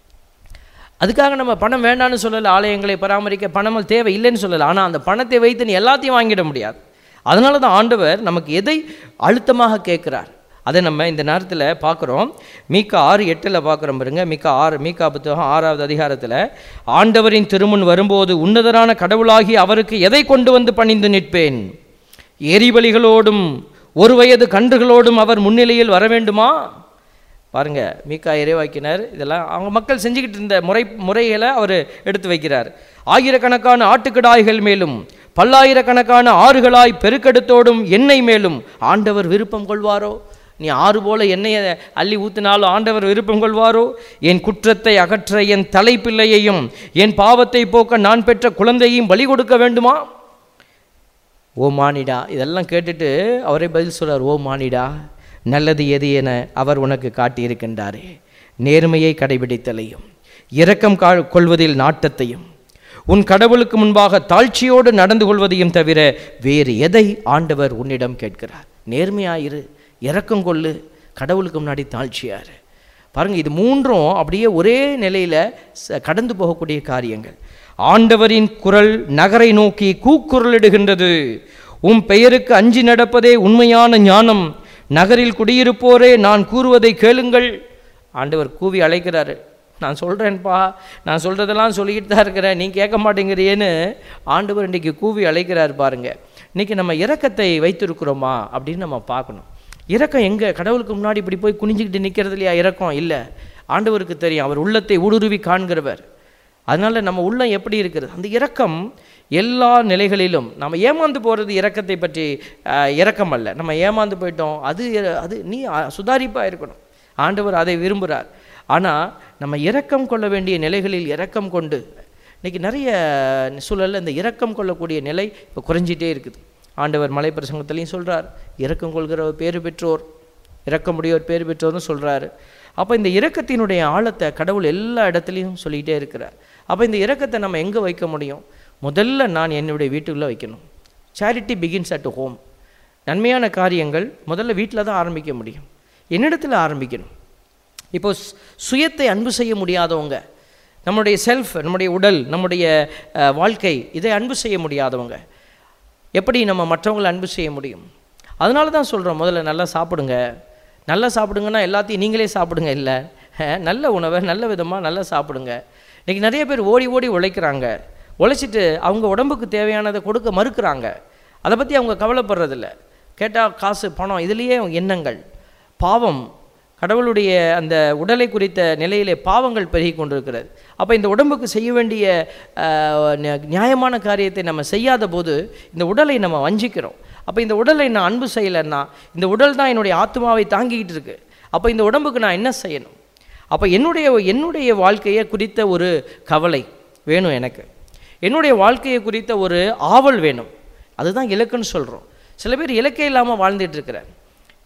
அதுக்காக நம்ம பணம் வேண்டாம்னு சொல்லலை ஆலயங்களை பராமரிக்க பணம் தேவை இல்லைன்னு சொல்லலை ஆனால் அந்த பணத்தை வைத்து நீ எல்லாத்தையும் வாங்கிட முடியாது அதனால தான் ஆண்டவர் நமக்கு எதை அழுத்தமாக கேட்குறார் அதை நம்ம இந்த நேரத்தில் பார்க்குறோம் மீக்கா ஆறு எட்டில் பார்க்குறோம் பாருங்க மீக்கா ஆறு மீக்கா புத்தகம் ஆறாவது அதிகாரத்தில் ஆண்டவரின் திருமுன் வரும்போது உன்னதரான கடவுளாகி அவருக்கு எதை கொண்டு வந்து பணிந்து நிற்பேன் எரிபலிகளோடும் ஒரு வயது கன்றுகளோடும் அவர் முன்னிலையில் வர வேண்டுமா பாருங்க மீகா இறைவாக்கினர் இதெல்லாம் அவங்க மக்கள் செஞ்சுக்கிட்டு இருந்த முறை முறைகளை அவர் எடுத்து வைக்கிறார் ஆயிரக்கணக்கான ஆட்டுக்கிடாய்கள் மேலும் பல்லாயிரக்கணக்கான ஆறுகளாய் பெருக்கெடுத்தோடும் எண்ணெய் மேலும் ஆண்டவர் விருப்பம் கொள்வாரோ நீ ஆறு போல எண்ணெயை அள்ளி ஊத்தினாலும் ஆண்டவர் விருப்பம் கொள்வாரோ என் குற்றத்தை அகற்ற என் தலைப்பிள்ளையையும் என் பாவத்தை போக்க நான் பெற்ற குழந்தையையும் பலி கொடுக்க வேண்டுமா ஓ மானிடா இதெல்லாம் கேட்டுட்டு அவரே பதில் சொல்றார் ஓ மானிடா நல்லது எது என அவர் உனக்கு காட்டியிருக்கின்றாரே நேர்மையை கடைபிடித்தலையும் இரக்கம் கா கொள்வதில் நாட்டத்தையும் உன் கடவுளுக்கு முன்பாக தாழ்ச்சியோடு நடந்து கொள்வதையும் தவிர வேறு எதை ஆண்டவர் உன்னிடம் கேட்கிறார் நேர்மையாயிரு இரக்கம் கொள்ளு கடவுளுக்கு முன்னாடி தாழ்ச்சியாரு பாருங்க இது மூன்றும் அப்படியே ஒரே நிலையில ச- கடந்து போகக்கூடிய காரியங்கள் ஆண்டவரின் குரல் நகரை நோக்கி கூக்குரலிடுகின்றது உம் பெயருக்கு அஞ்சி நடப்பதே உண்மையான ஞானம் நகரில் குடியிருப்போரே நான் கூறுவதை கேளுங்கள் ஆண்டவர் கூவி அழைக்கிறாரு நான் சொல்கிறேன்ப்பா நான் சொல்கிறதெல்லாம் சொல்லிக்கிட்டு தான் இருக்கிறேன் நீ கேட்க மாட்டேங்கிறியேன்னு ஆண்டவர் இன்றைக்கி கூவி அழைக்கிறார் பாருங்க இன்னைக்கு நம்ம இரக்கத்தை வைத்திருக்கிறோமா அப்படின்னு நம்ம பார்க்கணும் இரக்கம் எங்கே கடவுளுக்கு முன்னாடி இப்படி போய் குனிஞ்சிக்கிட்டு நிற்கிறது இல்லையா இரக்கம் இல்லை ஆண்டவருக்கு தெரியும் அவர் உள்ளத்தை ஊடுருவி காண்கிறவர் அதனால நம்ம உள்ளம் எப்படி இருக்கிறது அந்த இரக்கம் எல்லா நிலைகளிலும் நம்ம ஏமாந்து போகிறது இரக்கத்தை பற்றி ஆஹ், இரக்கம் அல்ல நம்ம ஏமாந்து போயிட்டோம் அது இர- அது நீ சுதாரிப்பாக இருக்கணும் ஆண்டவர் அதை விரும்புகிறார் ஆனால் நம்ம இரக்கம் கொள்ள வேண்டிய நிலைகளில் இரக்கம் கொண்டு இன்னைக்கு நிறைய சூழல்ல இந்த இரக்கம் கொள்ளக்கூடிய நிலை இப்போ குறைஞ்சிட்டே இருக்குது ஆண்டவர் மலை பிரசங்கத்திலையும் சொல்றார் இரக்கம் கொள்கிறவர் பேறு பெற்றோர் இரக்கமுடையோர் பேறு பெற்றோர்னு சொல்றாரு அப்போ இந்த இரக்கத்தினுடைய ஆழத்தை கடவுள் எல்லா இடத்துலையும் சொல்லிக்கிட்டே இருக்கிறார் அப்போ இந்த இரக்கத்தை நம்ம எங்கே வைக்க முடியும் முதல்ல நான் என்னுடைய வீட்டுக்குள்ளே வைக்கணும் சேரிட்டி பிகின்ஸ் அட் ஹோம் நன்மையான காரியங்கள் முதல்ல வீட்டில் தான் ஆரம்பிக்க முடியும் என்னிடத்தில் ஆரம்பிக்கணும் இப்போ சு- சுயத்தை அன்பு செய்ய முடியாதவங்க நம்முடைய செல்ஃப் நம்முடைய உடல் நம்முடைய அஹ், வாழ்க்கை இதை அன்பு செய்ய முடியாதவங்க எப்படி நம்ம மற்றவங்களை அன்பு செய்ய முடியும் அதனால தான் சொல்கிறோம் முதல்ல நல்லா சாப்பிடுங்க நல்லா சாப்பிடுங்கன்னா எல்லாத்தையும் நீங்களே சாப்பிடுங்க இல்லை அஹ், நல்ல உணவை நல்ல விதமாக நல்லா சாப்பிடுங்க இன்றைக்கி நிறைய பேர் ஓடி ஓடி உழைக்கிறாங்க உழைச்சிட்டு அவங்க உடம்புக்கு தேவையானதை கொடுக்க மறுக்கிறாங்க அதை பற்றி அவங்க கவலைப்படுறதில்ல கேட்டால் காசு பணம் இதுலேயே எண்ணங்கள் பாவம் கடவுளுடைய அந்த உடலை குறித்த நிலையிலே பாவங்கள் பெருகி கொண்டிருக்கிறது அப்போ இந்த உடம்புக்கு செய்ய வேண்டிய ஆஹ், நியா- நியாயமான காரியத்தை நம்ம செய்யாத போது இந்த உடலை நம்ம வஞ்சிக்கிறோம் அப்போ இந்த உடலை நான் அன்பு செய்யலைன்னா இந்த உடல் தான் என்னுடைய ஆத்மாவை தாங்கிக்கிட்டு இருக்கு அப்போ இந்த உடம்புக்கு நான் என்ன செய்யணும் அப்போ என்னுடைய என்னுடைய வாழ்க்கையை குறித்த ஒரு கவலை வேணும் எனக்கு என்னுடைய வாழ்க்கையை குறித்த ஒரு ஆவல் வேணும் அதுதான் இலக்குன்னு சொல்கிறோம் சில பேர் இலக்கே இல்லாமல் வாழ்ந்துட்டு இருக்கிறார்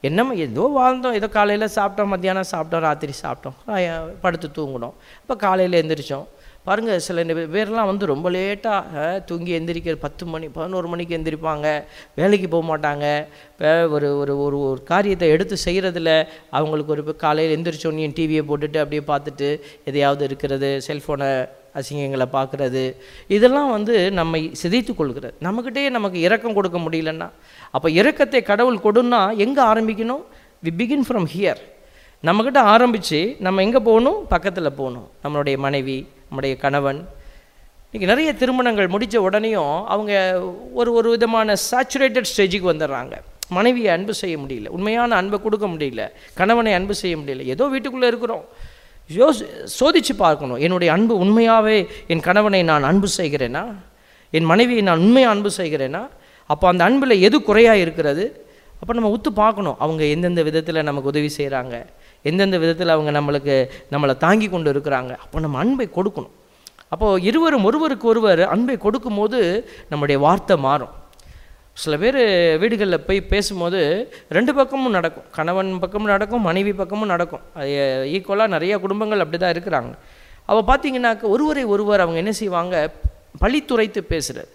என்னம்மா ஏதோ வாழ்ந்தோம் ஏதோ காலையில் சாப்பிட்டோம் மத்தியானம் சாப்பிட்டோம் ராத்திரி சாப்பிட்டோம் ஆ, படுத்து தூங்கினோம் இப்போ காலையில் எந்திரிச்சோம் பாருங்கள் சில நே- பேர்லாம் வந்து ரொம்ப லேட்டாக தூங்கி எந்திரிக்கிற பத்து மணி பதினோரு மணிக்கு எந்திரிப்பாங்க வேலைக்கு போக மாட்டாங்க இப்போ ஒரு ஒரு ஒரு ஒரு காரியத்தை எடுத்து செய்கிறதுல அவங்களுக்கு ஒரு காலையில் எந்திரிச்சோன்னே டிவியை போட்டுட்டு அப்படியே பார்த்துட்டு எதையாவது இருக்கிறது செல்ஃபோனை அசிங்கங்களை பார்க்குறது இதெல்லாம் வந்து நம்மை சிதைத்து கொள்கிறது நம்மக்கிட்டே நமக்கு இரக்கம் கொடுக்க முடியலன்னா அப்போ இரக்கத்தை கடவுள் கொடுன்னா எங்கே ஆரம்பிக்கணும் வி பிகின் ஃப்ரம் ஹியர் நம்மக்கிட்ட ஆரம்பித்து நம்ம எங்கே போகணும் பக்கத்தில் போகணும் நம்மளுடைய மனைவி நம்முடைய கணவன் இன்றைக்கி நிறைய திருமணங்கள் முடித்த உடனேயும் அவங்க ஒரு ஒரு விதமான சேச்சுரேட்டட் ஸ்டேஜுக்கு வந்துடுறாங்க மனைவியை அன்பு செய்ய முடியல உண்மையான அன்பை கொடுக்க முடியல கணவனை அன்பு செய்ய முடியல ஏதோ வீட்டுக்குள்ளே இருக்கிறோம் யோசி சோதித்து பார்க்கணும் என்னுடைய அன்பு உண்மையாகவே என் கணவனை நான் அன்பு செய்கிறேனா என் மனைவியை நான் உண்மையாக அன்பு செய்கிறேனா அப்போ அந்த அன்பில் எது குறையாக இருக்கிறது அப்போ நம்ம உத்து பார்க்கணும் அவங்க எந்தெந்த விதத்தில் நமக்கு உதவி செய்கிறாங்க எந்தெந்த விதத்தில் அவங்க நம்மளுக்கு நம்மளை தாங்கி கொண்டு இருக்கிறாங்க அப்போ நம்ம அன்பை கொடுக்கணும் அப்போது இருவரும் ஒருவருக்கு ஒருவர் அன்பை கொடுக்கும்போது நம்முடைய வார்த்தை மாறும் சில பேர் வீடுகளில் போய் பேசும்போது ரெண்டு பக்கமும் நடக்கும் கணவன் பக்கமும் நடக்கும் மனைவி பக்கமும் நடக்கும் அது ஈக்குவலாக நிறைய குடும்பங்கள் அப்படி தான் இருக்கிறாங்க அவள் பார்த்தீங்கன்னாக்க ஒருவரை ஒருவர் அவங்க என்ன செய்வாங்க பழித்துரைத்து பேசுகிறது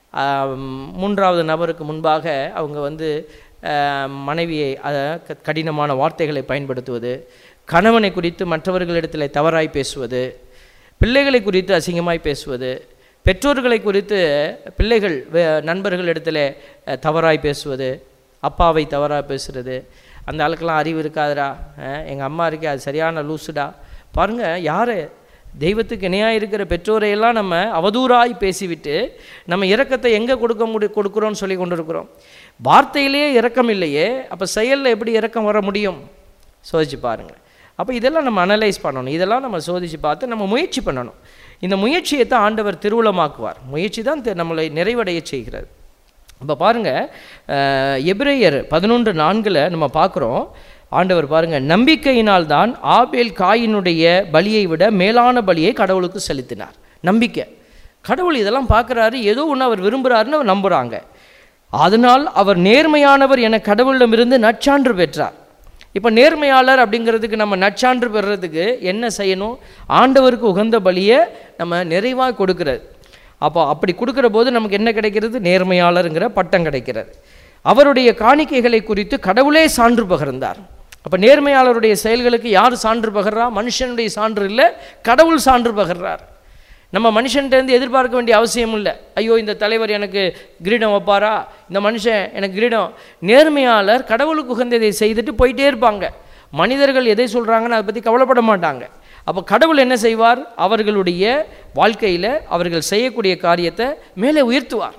மூன்றாவது நபருக்கு முன்பாக அவங்க வந்து ஆஹ், மனைவியை அஹ், க- கடினமான வார்த்தைகளை பயன்படுத்துவது கணவனை குறித்து மற்றவர்களிடத்தில் தவறாய் பேசுவது பிள்ளைகளை குறித்து அசிங்கமாய் பேசுவது பெற்றோர்களை குறித்து பிள்ளைகள் வே- நண்பர்களிடத்தில் அஹ், தவறாய் பேசுவது அப்பாவை தவறாக பேசுறது அந்த ஆளுக்கெல்லாம் அறிவு இருக்காதுடா எங்கள் அம்மா இருக்கே அது சரியான லூசுடா பாருங்கள் யார் தெய்வத்துக்கு இணையாக இருக்கிற பெற்றோரையெல்லாம் நம்ம அவதூறாய் பேசிவிட்டு நம்ம இரக்கத்தை எங்கே கொடுக்க முடி கொடுக்குறோம்னு சொல்லி கொண்டு இருக்கிறோம் வார்த்தையிலேயே இரக்கம் இல்லையே அப்போ செயலில் எப்படி இரக்கம் வர முடியும் சோதிச்சு பாருங்கள் அப்போ இதெல்லாம் நம்ம அனலைஸ் பண்ணணும் இதெல்லாம் நம்ம சோதித்து பார்த்து நம்ம முயற்சி பண்ணணும் இந்த முயற்சியை தான் ஆண்டவர் திருவுளமாக்குவார் முயற்சி தான் தி- நம்மளை நிறைவடைய செய்கிறது இப்போ பாருங்கள் எபிரேயர் பதினொன்று நான்கில் நம்ம பார்க்குறோம் ஆண்டவர் பாருங்க நம்பிக்கையினால் தான் ஆபேல் காயினுடைய பலியை விட மேலான பலியை கடவுளுக்கு செலுத்தினார் நம்பிக்கை கடவுள் இதெல்லாம் பார்க்குறாரு ஏதோ ஒன்று அவர் விரும்புகிறாருன்னு அவர் நம்புகிறாங்க அதனால் அவர் நேர்மையானவர் என கடவுளிடமிருந்து நற்சான்று பெற்றார் இப்போ நேர்மையாளர் அப்படிங்கிறதுக்கு நம்ம நற்சான்று பெறுறதுக்கு என்ன செய்யணும் ஆண்டவருக்கு உகந்த பலியை நம்ம நிறைவாக கொடுக்கிறது அப்போ அப்படி கொடுக்கிற போது நமக்கு என்ன கிடைக்கிறது நேர்மையாளருங்கிற பட்டம் கிடைக்கிறது அவருடைய காணிக்கைகளை குறித்து கடவுளே சான்று பகிர்ந்தார் அப்போ நேர்மையாளருடைய செயல்களுக்கு யார் சான்று பகர்றா மனுஷனுடைய சான்று இல்லை கடவுள் சான்று பகர்றார் நம்ம மனுஷன்ட்டேருந்து எதிர்பார்க்க வேண்டிய அவசியம் இல்லை ஐயோ இந்த தலைவர் எனக்கு கிரீடம் வைப்பாரா இந்த மனுஷன் எனக்கு கிரீடம் நேர்மையாளர் கடவுளுக்கு உகந்ததை செய்துட்டு போயிட்டே இருப்பாங்க மனிதர்கள் எதை சொல்கிறாங்கன்னு அதை பற்றி கவலைப்பட மாட்டாங்க அப்போ கடவுள் என்ன செய்வார் அவர்களுடைய வாழ்க்கையில் அவர்கள் செய்யக்கூடிய காரியத்தை மேலே உயர்த்துவார்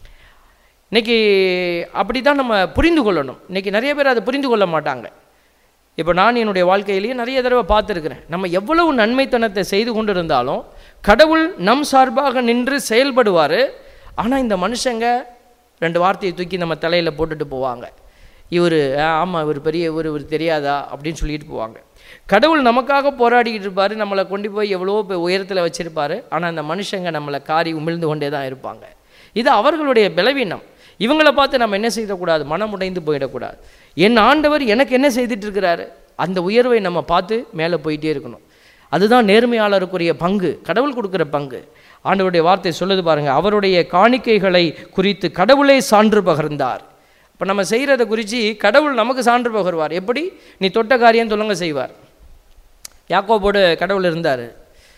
இன்னைக்கு அப்படி தான் நம்ம புரிந்து கொள்ளணும் இன்னைக்கு நிறைய பேர் அதை புரிந்து கொள்ள மாட்டாங்க இப்போ நான் என்னுடைய வாழ்க்கையிலேயே நிறைய தடவை பார்த்துருக்கிறேன் நம்ம எவ்வளவு நன்மைத்தனத்தை செய்து கொண்டு இருந்தாலும் கடவுள் நம் சார்பாக நின்று செயல்படுவார் ஆனால் இந்த மனுஷங்க ரெண்டு வார்த்தையை தூக்கி நம்ம தலையில் போட்டுட்டு போவாங்க இவர் ஆமாம் இவர் பெரிய இவர் இவர் தெரியாதா அப்படின்னு சொல்லிட்டு போவாங்க கடவுள் நமக்காக போராடிக்கிட்டு இருப்பார் நம்மளை கொண்டு போய் எவ்வளோ உயரத்தில் வச்சுருப்பார் ஆனால் அந்த மனுஷங்க நம்மளை காரி உமிழ்ந்து கொண்டே தான் இருப்பாங்க இது அவர்களுடைய பலவீனம் இவங்கள பார்த்து நம்ம என்ன செய்யக்கூடாது மனம் உடைந்து போயிடக்கூடாது என் ஆண்டவர் எனக்கு என்ன செய்துட்டு இருக்கிறாரு அந்த உயர்வை நம்ம பார்த்து மேலே போயிட்டே இருக்கணும் அதுதான் நேர்மையாளருக்குரிய பங்கு கடவுள் கொடுக்குற பங்கு ஆண்டவருடைய வார்த்தை சொல்லுது பாருங்க அவருடைய காணிக்கைகளை குறித்து கடவுளே சான்று பகர்ந்தார் இப்போ நம்ம செய்கிறத குறித்து கடவுள் நமக்கு சான்று பகர்வார் எப்படி நீ தொட்ட காரியம் சொல்லுங்க செய்வார் யாக்கோபோடு கடவுள் இருந்தார்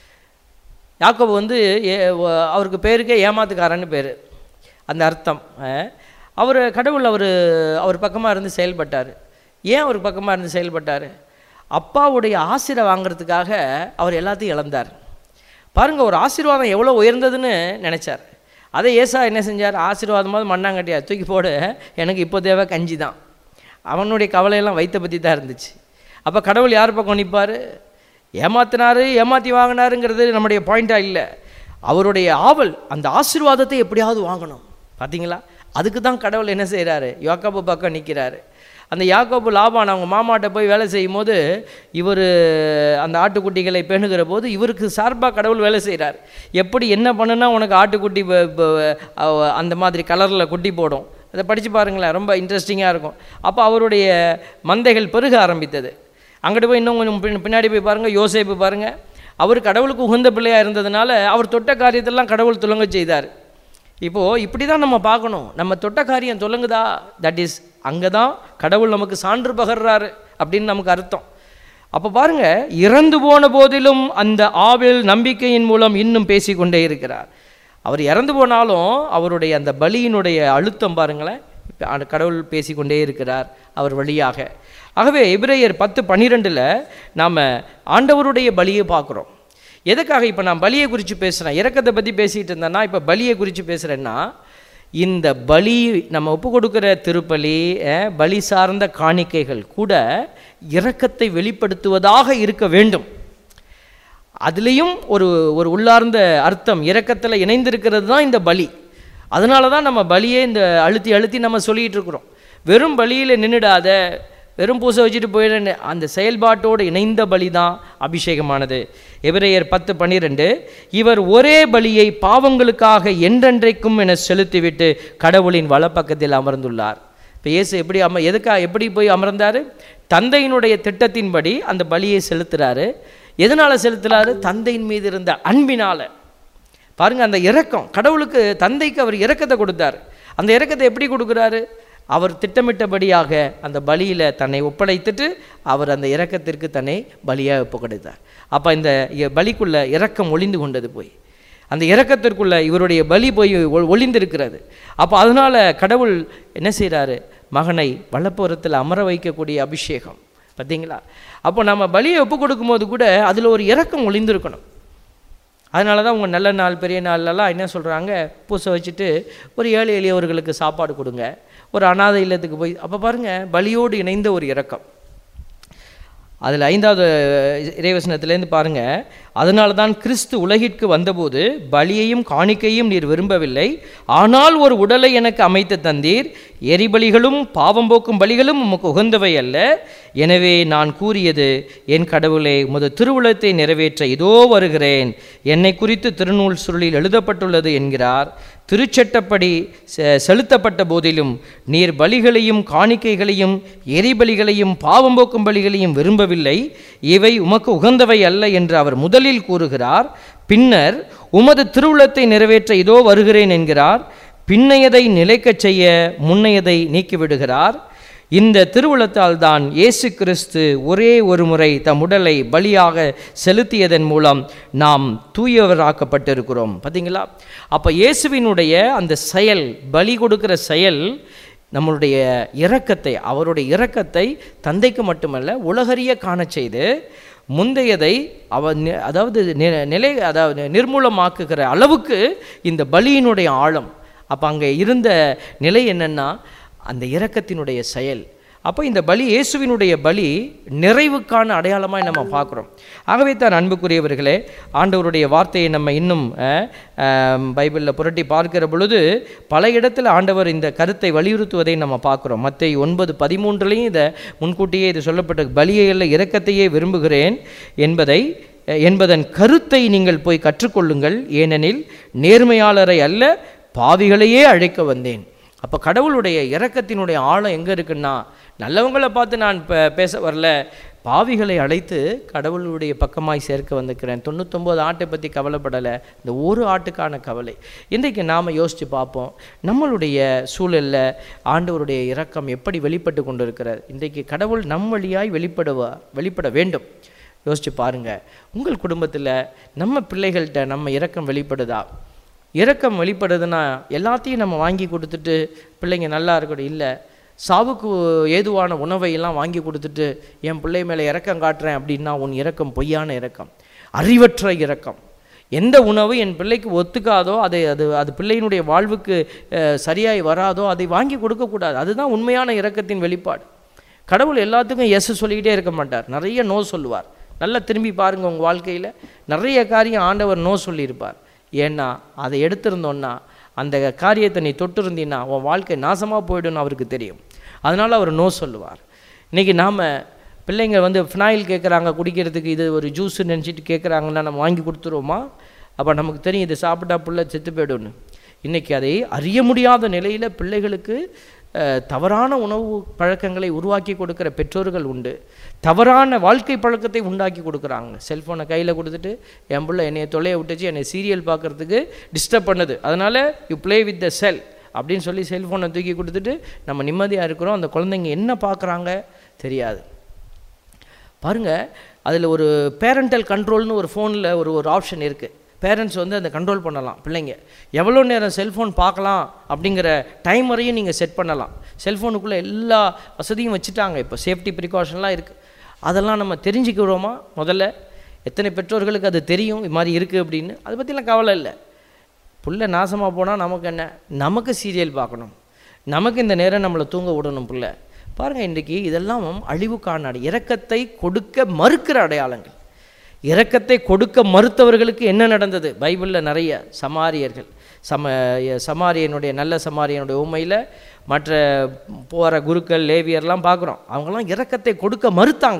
யாக்கோபு வந்து ஏ- வ- அவருக்கு பேருக்கே ஏமாத்துக்காரன்னு பேர் அந்த அர்த்தம் அஹ், அவர் கடவுள் அவர் அவர் பக்கமாக இருந்து செயல்பட்டார் ஏன் அவர் பக்கமாக இருந்து செயல்பட்டார் அப்பாவுடைய ஆசிரை வாங்குறதுக்காக அவர் எல்லாத்தையும் இழந்தார் பாருங்க ஒரு ஆசீர்வாதம் எவ்வளோ உயர்ந்ததுன்னு நினச்சார் அதை ஏசா என்ன செஞ்சார் ஆசீர்வாதமாவது மண்ணாங்கட்டியா தூக்கி போடு எனக்கு இப்போ தேவை கஞ்சி தான் அவனுடைய கவலையெல்லாம் வயிற்றை பற்றி தான் இருந்துச்சு அப்போ கடவுள் யார் பக்கம் நிற்பார் ஏமாத்தினாரு ஏமாற்றி வாங்கினாருங்கிறது நம்முடைய பாயிண்ட்டாக இல்லை அவருடைய ஆவல் அந்த ஆசீர்வாதத்தை எப்படியாவது வாங்கணும் பார்த்தீங்களா அதுக்கு தான் கடவுள் என்ன செய்கிறாரு யாக்கோபு பக்கம் நிற்கிறாரு அந்த யாக்கோபு லாபான் அவங்க மாமாட்ட போய் வேலை செய்யும் போது இவர் அந்த ஆட்டுக்குட்டிகளை பேணுகிற போது இவருக்கு சார்பாக கடவுள் வேலை செய்கிறார் எப்படி என்ன பண்ணுனா உனக்கு ஆட்டுக்குட்டி வ- வ- அவ- அந்த மாதிரி கலரில் குட்டி போடும் அதை படித்து பாருங்களேன் ரொம்ப இன்ட்ரெஸ்டிங்காக இருக்கும் அப்போ அவருடைய மந்தைகள் பெருக ஆரம்பித்தது அங்கிட்டு போய் இன்னும் கொஞ்சம் பின்- பின்னாடி போய் பாருங்கள் யோசேப்பு பாருங்கள் அவர் கடவுளுக்கு உகந்த பிள்ளையாக இருந்ததுனால அவர் தொட்ட காரியத்தெல்லாம் கடவுள் துலங்க செய்தார் இப்போது இப்படி தான் நம்ம பார்க்கணும் நம்ம தொட்ட காரியம் தொலங்குதா தட் இஸ் அங்கே தான் கடவுள் நமக்கு சான்று பகர்றாரு அப்படின்னு நமக்கு அர்த்தம் அப்போ பாருங்க இறந்து போன போதிலும் அந்த ஆவில் நம்பிக்கையின் மூலம் இன்னும் பேசிக்கொண்டே இருக்கிறார் அவர் இறந்து போனாலும் அவருடைய அந்த பலியினுடைய அழுத்தம் பாருங்களேன் இப்ப அந்த கடவுள் பேசிக்கொண்டே இருக்கிறார் அவர் வழியாக ஆகவே எபிரேயர் பத்து பன்னிரெண்டில் நாம் ஆண்டவருடைய பலியை பார்க்குறோம் எதுக்காக இப்போ நான் பலியை குறித்து பேசுகிறேன் இறக்கத்தை பற்றி பேசிகிட்டு இருந்தேன்னா இப்போ பலியை குறித்து பேசுகிறேன்னா இந்த பலி நம்ம ஒப்பு கொடுக்குற திருப்பலி அஹ், பலி சார்ந்த காணிக்கைகள் கூட இரக்கத்தை வெளிப்படுத்துவதாக இருக்க வேண்டும் அதுலேயும் ஒரு ஒரு உள்ளார்ந்த அர்த்தம் இரக்கத்தில் இணைந்திருக்கிறது தான் இந்த பலி அதனால தான் நம்ம பலியே இந்த அழுத்தி அழுத்தி நம்ம சொல்லிகிட்டு இருக்கிறோம் வெறும் பலியில் நின்றுடாத வெறும் பூசை வச்சுட்டு போயிட அந்த செயல்பாட்டோடு இணைந்த பலி தான் அபிஷேகமானது எபிரேயர் பத்து பன்னிரெண்டு இவர் ஒரே பலியை பாவங்களுக்காக என்றென்றைக்கும் என செலுத்திவிட்டு கடவுளின் வலப்பக்கத்தில் அமர்ந்துள்ளார் இப்போ இயேசு எப்படி அம எதுக்காக எப்படி போய் அமர்ந்தார் தந்தையினுடைய திட்டத்தின்படி அந்த பலியை செலுத்துறாரு எதனால் செலுத்துறாரு தந்தையின் மீது இருந்த அன்பினால பாருங்க அந்த இரக்கம் கடவுளுக்கு தந்தைக்கு அவர் இரக்கத்தை கொடுத்தார் அந்த இரக்கத்தை எப்படி கொடுக்குறாரு அவர் திட்டமிட்டபடியாக அந்த பலியில் தன்னை ஒப்படைத்துட்டு அவர் அந்த இரக்கத்திற்கு தன்னை பலியாக ஒப்பு கொடுத்தார் அப்போ இந்த இ- பலிக்குள்ள இரக்கம் ஒளிந்து கொண்டது போய் அந்த இரக்கத்திற்குள்ள இவருடைய பலி போய் ஒ- ஒளிந்திருக்கிறது அப்போ அதனால் கடவுள் என்ன செய்கிறாரு மகனை வலப்புறத்தில் அமர வைக்கக்கூடிய அபிஷேகம் பார்த்தீங்களா அப்போ நம்ம பலியை ஒப்பு கொடுக்கும்போது கூட அதில் ஒரு இரக்கம் ஒளிந்திருக்கணும் அதனால தான் உங்கள் நல்ல நாள் பெரிய நாள்லலாம் என்ன சொல்கிறாங்க பூசை வச்சுட்டு ஒரு ஏழை எளியவர்களுக்கு சாப்பாடு கொடுங்க ஒரு அனாதை இல்லத்துக்கு போய் அப்போ பாருங்கள் பலியோடு இணைந்த ஒரு இரக்கம் அதில் ஐந்தாவது இறைவசனத்திலேருந்து பாருங்க அதனால தான் கிறிஸ்து உலகிற்கு வந்தபோது பலியையும் காணிக்கையும் நீர் விரும்பவில்லை ஆனால் ஒரு உடலை எனக்கு அமைத்து தந்தீர் எரிபலிகளும் பாவம் போக்கும் பலிகளும் உமக்கு உகந்தவை அல்ல எனவே நான் கூறியது என் கடவுளே உமது திருவுளத்தை நிறைவேற்ற இதோ வருகிறேன் என்னை குறித்து திருநூல் சுருளில் எழுதப்பட்டுள்ளது என்கிறார் திருச்சட்டப்படி செ- செலுத்தப்பட்ட போதிலும் நீர் பலிகளையும் காணிக்கைகளையும் எரிபலிகளையும் பாவம் போக்கும் பலிகளையும் விரும்பவில்லை இவை உமக்கு உகந்தவை அல்ல என்று அவர் முதலில் கூறுகிறார் பின்னர் உமது திருவுளத்தை நிறைவேற்ற இதோ வருகிறேன் என்கிறார் பின்னையதை நிலைக்கச் செய்ய முன்னையதை நீக்கிவிடுகிறார் இந்த திருவுளத்தால் தான் இயேசு கிறிஸ்து ஒரே ஒரு முறை தம் உடலை பலியாக செலுத்தியதன் மூலம் நாம் தூயவராக்கப்பட்டிருக்கிறோம் பார்த்தீங்களா அப்போ இயேசுவினுடைய அந்த செயல் பலி கொடுக்கிற செயல் நம்மளுடைய இரக்கத்தை அவருடைய இரக்கத்தை தந்தைக்கு மட்டுமல்ல உலகறிய காணச் செய்து முந்தையதை அவ நி- அதாவது நி- நிலை அதாவது நிர்மூலமாக்குகிற அளவுக்கு இந்த பலியினுடைய ஆழம் அப்போ அங்கே இருந்த நிலை என்னன்னா அந்த இரக்கத்தினுடைய செயல் அப்போ இந்த பலி இயேசுவினுடைய பலி நிறைவுக்கான அடையாளமாக நம்ம பார்க்குறோம் ஆகவே தான் அன்புக்குரியவர்களே ஆண்டவருடைய வார்த்தையை நம்ம இன்னும் பைபிளில் புரட்டி பார்க்கிற பொழுது பல இடத்துல ஆண்டவர் இந்த கருத்தை வலியுறுத்துவதை நம்ம பார்க்குறோம் மற்ற ஒன்பது பதிமூன்றுலையும் இதை முன்கூட்டியே இது சொல்லப்பட்ட பலியை அல்ல இரக்கத்தையே விரும்புகிறேன் என்பதை அஹ், என்பதன் கருத்தை நீங்கள் போய் கற்றுக்கொள்ளுங்கள் ஏனெனில் நேர்மையாளரை அல்ல பாவிகளையே அழைக்க வந்தேன் அப்போ கடவுளுடைய இரக்கத்தினுடைய ஆழம் எங்கே இருக்குன்னா நல்லவங்களை பார்த்து நான் இப்போ பேச வரல பாவிகளை அழைத்து கடவுளுடைய பக்கமாய் சேர்க்க வந்திருக்கிறேன் தொண்ணூத்தொம்பது ஆட்டை பற்றி கவலைப்படலை இந்த ஒரு ஆட்டுக்கான கவலை இன்றைக்கு நாம் யோசித்து பார்ப்போம் நம்மளுடைய சூழலில் ஆண்டவருடைய இரக்கம் எப்படி வெளிப்பட்டு கொண்டு இருக்கிறது இன்றைக்கு கடவுள் நம் வழியாய் வெளிப்படுவா வெளிப்பட வேண்டும் யோசிச்சு பாருங்க உங்கள் குடும்பத்தில் நம்ம பிள்ளைகள்கிட்ட நம்ம இரக்கம் வெளிப்படுதா இரக்கம் வெளிப்படுதுன்னா எல்லாத்தையும் நம்ம வாங்கி கொடுத்துட்டு பிள்ளைங்க நல்லா இருக்கட்டும் இல்லை சாவுக்கு ஏதுவான உணவை எல்லாம் வாங்கி கொடுத்துட்டு என் பிள்ளை மேலே இரக்கம் காட்டுறேன் அப்படின்னா உன் இரக்கம் பொய்யான இரக்கம் அறிவற்ற இரக்கம் எந்த உணவு என் பிள்ளைக்கு ஒத்துக்காதோ அதை அது அது பிள்ளையினுடைய வாழ்வுக்கு அஹ், சரியாய் வராதோ அதை வாங்கி கொடுக்கக்கூடாது அதுதான் உண்மையான இரக்கத்தின் வெளிப்பாடு கடவுள் எல்லாத்துக்கும் எஸ் சொல்லிக்கிட்டே இருக்க மாட்டார் நிறைய நோ சொல்லுவார் நல்லா திரும்பி பாருங்க உங்கள் வாழ்க்கையில் நிறைய காரியம் ஆண்டவர் நோ சொல்லியிருப்பார் ஏன்னா அதை எடுத்திருந்தோன்னா அந்த காரியத்தை நீ தொட்டிருந்தீன்னா உன் வாழ்க்கை நாசமாக போயிடும்னு அவருக்கு தெரியும் அதனால் அவர் நோ சொல்லுவார் இன்றைக்கி நாம் பிள்ளைங்க வந்து ஃபினாயில் கேட்குறாங்க குடிக்கிறதுக்கு இது ஒரு ஜூஸ் நினச்சிட்டு கேட்குறாங்கன்னா நம்ம வாங்கி கொடுத்துருவோமா அப்போ நமக்கு தெரியும் இது சாப்பிட்டா புள்ள செத்து போயிடும்னு இன்னைக்கு அதை அறிய முடியாத நிலையில் பிள்ளைகளுக்கு அஹ், தவறான உணவு பழக்கங்களை உருவாக்கி கொடுக்கிற பெற்றோர்கள் உண்டு தவறான வாழ்க்கை பழக்கத்தை உண்டாக்கி கொடுக்குறாங்க செல்ஃபோனை கையில் கொடுத்துட்டு என் பிள்ளை என்னைய தொலைய விட்டுச்சு என்னை சீரியல் பார்க்குறதுக்கு டிஸ்டர்ப் பண்ணுது அதனால் you play with the cell அப்படின்னு சொல்லி செல்ஃபோனை தூக்கி கொடுத்துட்டு நம்ம நிம்மதியாக இருக்கிறோம் அந்த குழந்தைங்க என்ன பார்க்குறாங்க தெரியாது பாருங்க அதில் ஒரு பேரண்டல் கண்ட்ரோல்னு ஒரு ஃபோனில் ஒரு ஒரு ஆப்ஷன் இருக்குது பேரண்ட்ஸ் வந்து அந்த கண்ட்ரோல் பண்ணலாம் பிள்ளைங்க எவ்வளோ நேரம் செல்ஃபோன் பார்க்கலாம் அப்படிங்கிற டைம் வரையும் நீங்கள் செட் பண்ணலாம் செல்ஃபோனுக்குள்ளே எல்லா வசதியும் வச்சுட்டாங்க இப்போ சேஃப்டி ப்ரிகாஷன்லாம் இருக்குது அதெல்லாம் நம்ம தெரிஞ்சுக்கிறோமா முதல்ல எத்தனை பெற்றோர்களுக்கு அது தெரியும் இது மாதிரி இருக்குது அப்படின்னு அதை பற்றிலாம் கவலை இல்லை புள்ள நாசமாக போனால் நமக்கு என்ன நமக்கு சீரியல் பார்க்கணும் நமக்கு இந்த நேரம் நம்மளை தூங்க விடணும் புள்ள பாருங்கள் இன்றைக்கி இதெல்லாம் அழிவுக்கான அடை இரக்கத்தை கொடுக்க மறுக்கிற அடையாளங்கள் இரக்கத்தை கொடுக்க மறுத்தவர்களுக்கு என்ன நடந்தது பைபிளில் நிறைய சமாரியர்கள் சம சமாரியனுடைய நல்ல சமாரியனுடைய உண்மையில் மற்ற போகிற குருக்கள் லேவியர்லாம் பார்க்குறோம் அவங்களாம் இரக்கத்தை கொடுக்க மறுத்தாங்க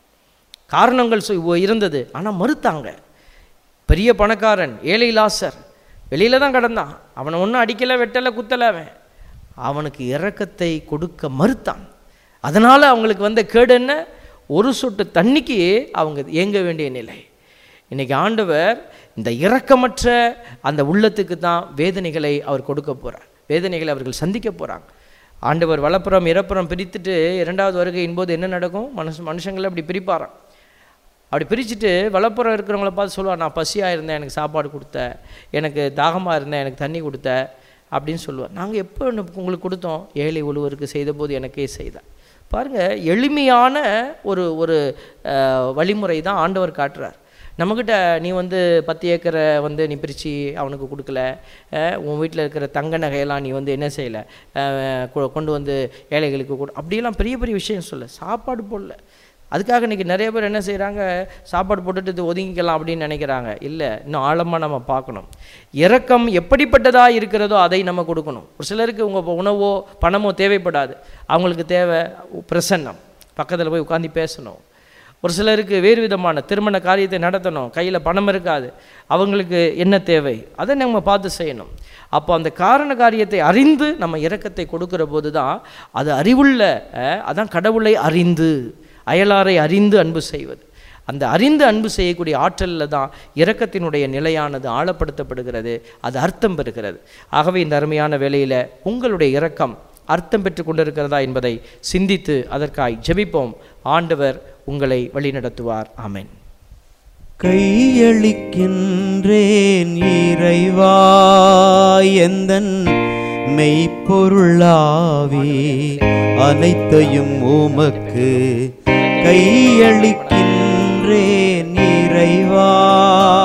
காரணங்கள் சு- இருந்தது ஆனால் மறுத்தாங்க பெரிய பணக்காரன் ஏழை லாசர் வெளியில தான் கிடந்தான் அவனை ஒன்றும் அடிக்கலை வெட்டலை குத்தலை அவன் அவனுக்கு இரக்கத்தை கொடுக்க மறுத்தான் அதனால் அவங்களுக்கு வந்த கேடு என்ன ஒரு சொட்டு தண்ணிக்கு அவங்க ஏங்க வேண்டிய நிலை இன்னைக்கு ஆண்டவர் இந்த இரக்கமற்ற அந்த உள்ளத்துக்கு தான் வேதனைகளை அவர் கொடுக்க போகிறார் வேதனைகளை அவர்கள் சந்திக்க போகிறாங்க ஆண்டவர் வலப்புறம் இறப்புறம் பிரித்துட்டு இரண்டாவது வருகையின் போது என்ன நடக்கும் மனுஷ மனுஷங்களை அப்படி பிரிப்பாராம் அப்படி பிரிச்சுட்டு வலப்புறம் இருக்கிறவங்கள பார்த்து சொல்லுவார் நான் பசியாக இருந்தேன் எனக்கு சாப்பாடு கொடுத்த எனக்கு தாகமாக இருந்தேன் எனக்கு தண்ணி கொடுத்த அப்படின்னு சொல்லுவார் நாங்கள் எப்போ உனக்கு உங்களுக்கு கொடுத்தோம் ஏழை ஒருவருக்கு செய்த போது எனக்கே செய்தார் பாருங்கள் எளிமையான ஒரு ஒரு அஹ், வழிமுறை தான் ஆண்டவர் காட்டுறார் நம்மக்கிட்ட நீ வந்து பத்து ஏக்கரை வந்து நீ பிரித்து அவனுக்கு கொடுக்கல அஹ், உன் வீட்டில் இருக்கிற தங்க நகையெல்லாம் நீ வந்து என்ன செய்யலை கொண்டு வந்து ஏழைகளுக்கு கொடு அப்படியெல்லாம் பெரிய பெரிய விஷயம் சொல்ல சாப்பாடு போடல அதுக்காக இன்றைக்கி நிறைய பேர் என்ன செய்கிறாங்க சாப்பாடு போட்டுட்டு இது ஒதுங்கிக்கலாம் அப்படின்னு நினைக்கிறாங்க இல்லை இன்னும் ஆழமாக நம்ம பார்க்கணும் இரக்கம் எப்படிப்பட்டதாக இருக்கிறதோ அதை நம்ம கொடுக்கணும் ஒரு சிலருக்கு உங்கள் உணவோ பணமோ தேவைப்படாது அவங்களுக்கு தேவை பிரசன்னம் பக்கத்தில் போய் உட்காந்து பேசணும் ஒரு சிலருக்கு வேறு விதமான திருமண காரியத்தை நடத்தணும் கையில் பணம் இருக்காது அவங்களுக்கு என்ன தேவை அதை நம்ம பார்த்து செய்யணும் அப்போ அந்த காரண காரியத்தை அறிந்து நம்ம இரக்கத்தை கொடுக்கிற போது தான் அது அறிவுள்ள அஹ், அதான் கடவுளை அறிந்து அயலாரை அறிந்து அன்பு செய்வது அந்த அறிந்து அன்பு செய்யக்கூடிய ஆற்றலில் தான் இரக்கத்தினுடைய நிலையானது ஆழப்படுத்தப்படுகிறது அது அர்த்தம் பெறுகிறது ஆகவே இந்த அருமையான வேளையில் உங்களுடைய இரக்கம் அர்த்தம் பெற்று கொண்டிருக்கிறதா என்பதை சிந்தித்து அதற்காய் ஜெபிப்போம் ஆண்டவர் உங்களை வழிநடத்துவார் ஆமென் கையளிக்கின்றேன் இறைவா எந்தன் மெய்ப்பொருளாவே அனைத்தையும் உமக்கு கையளிக்கின்றேன் இறைவா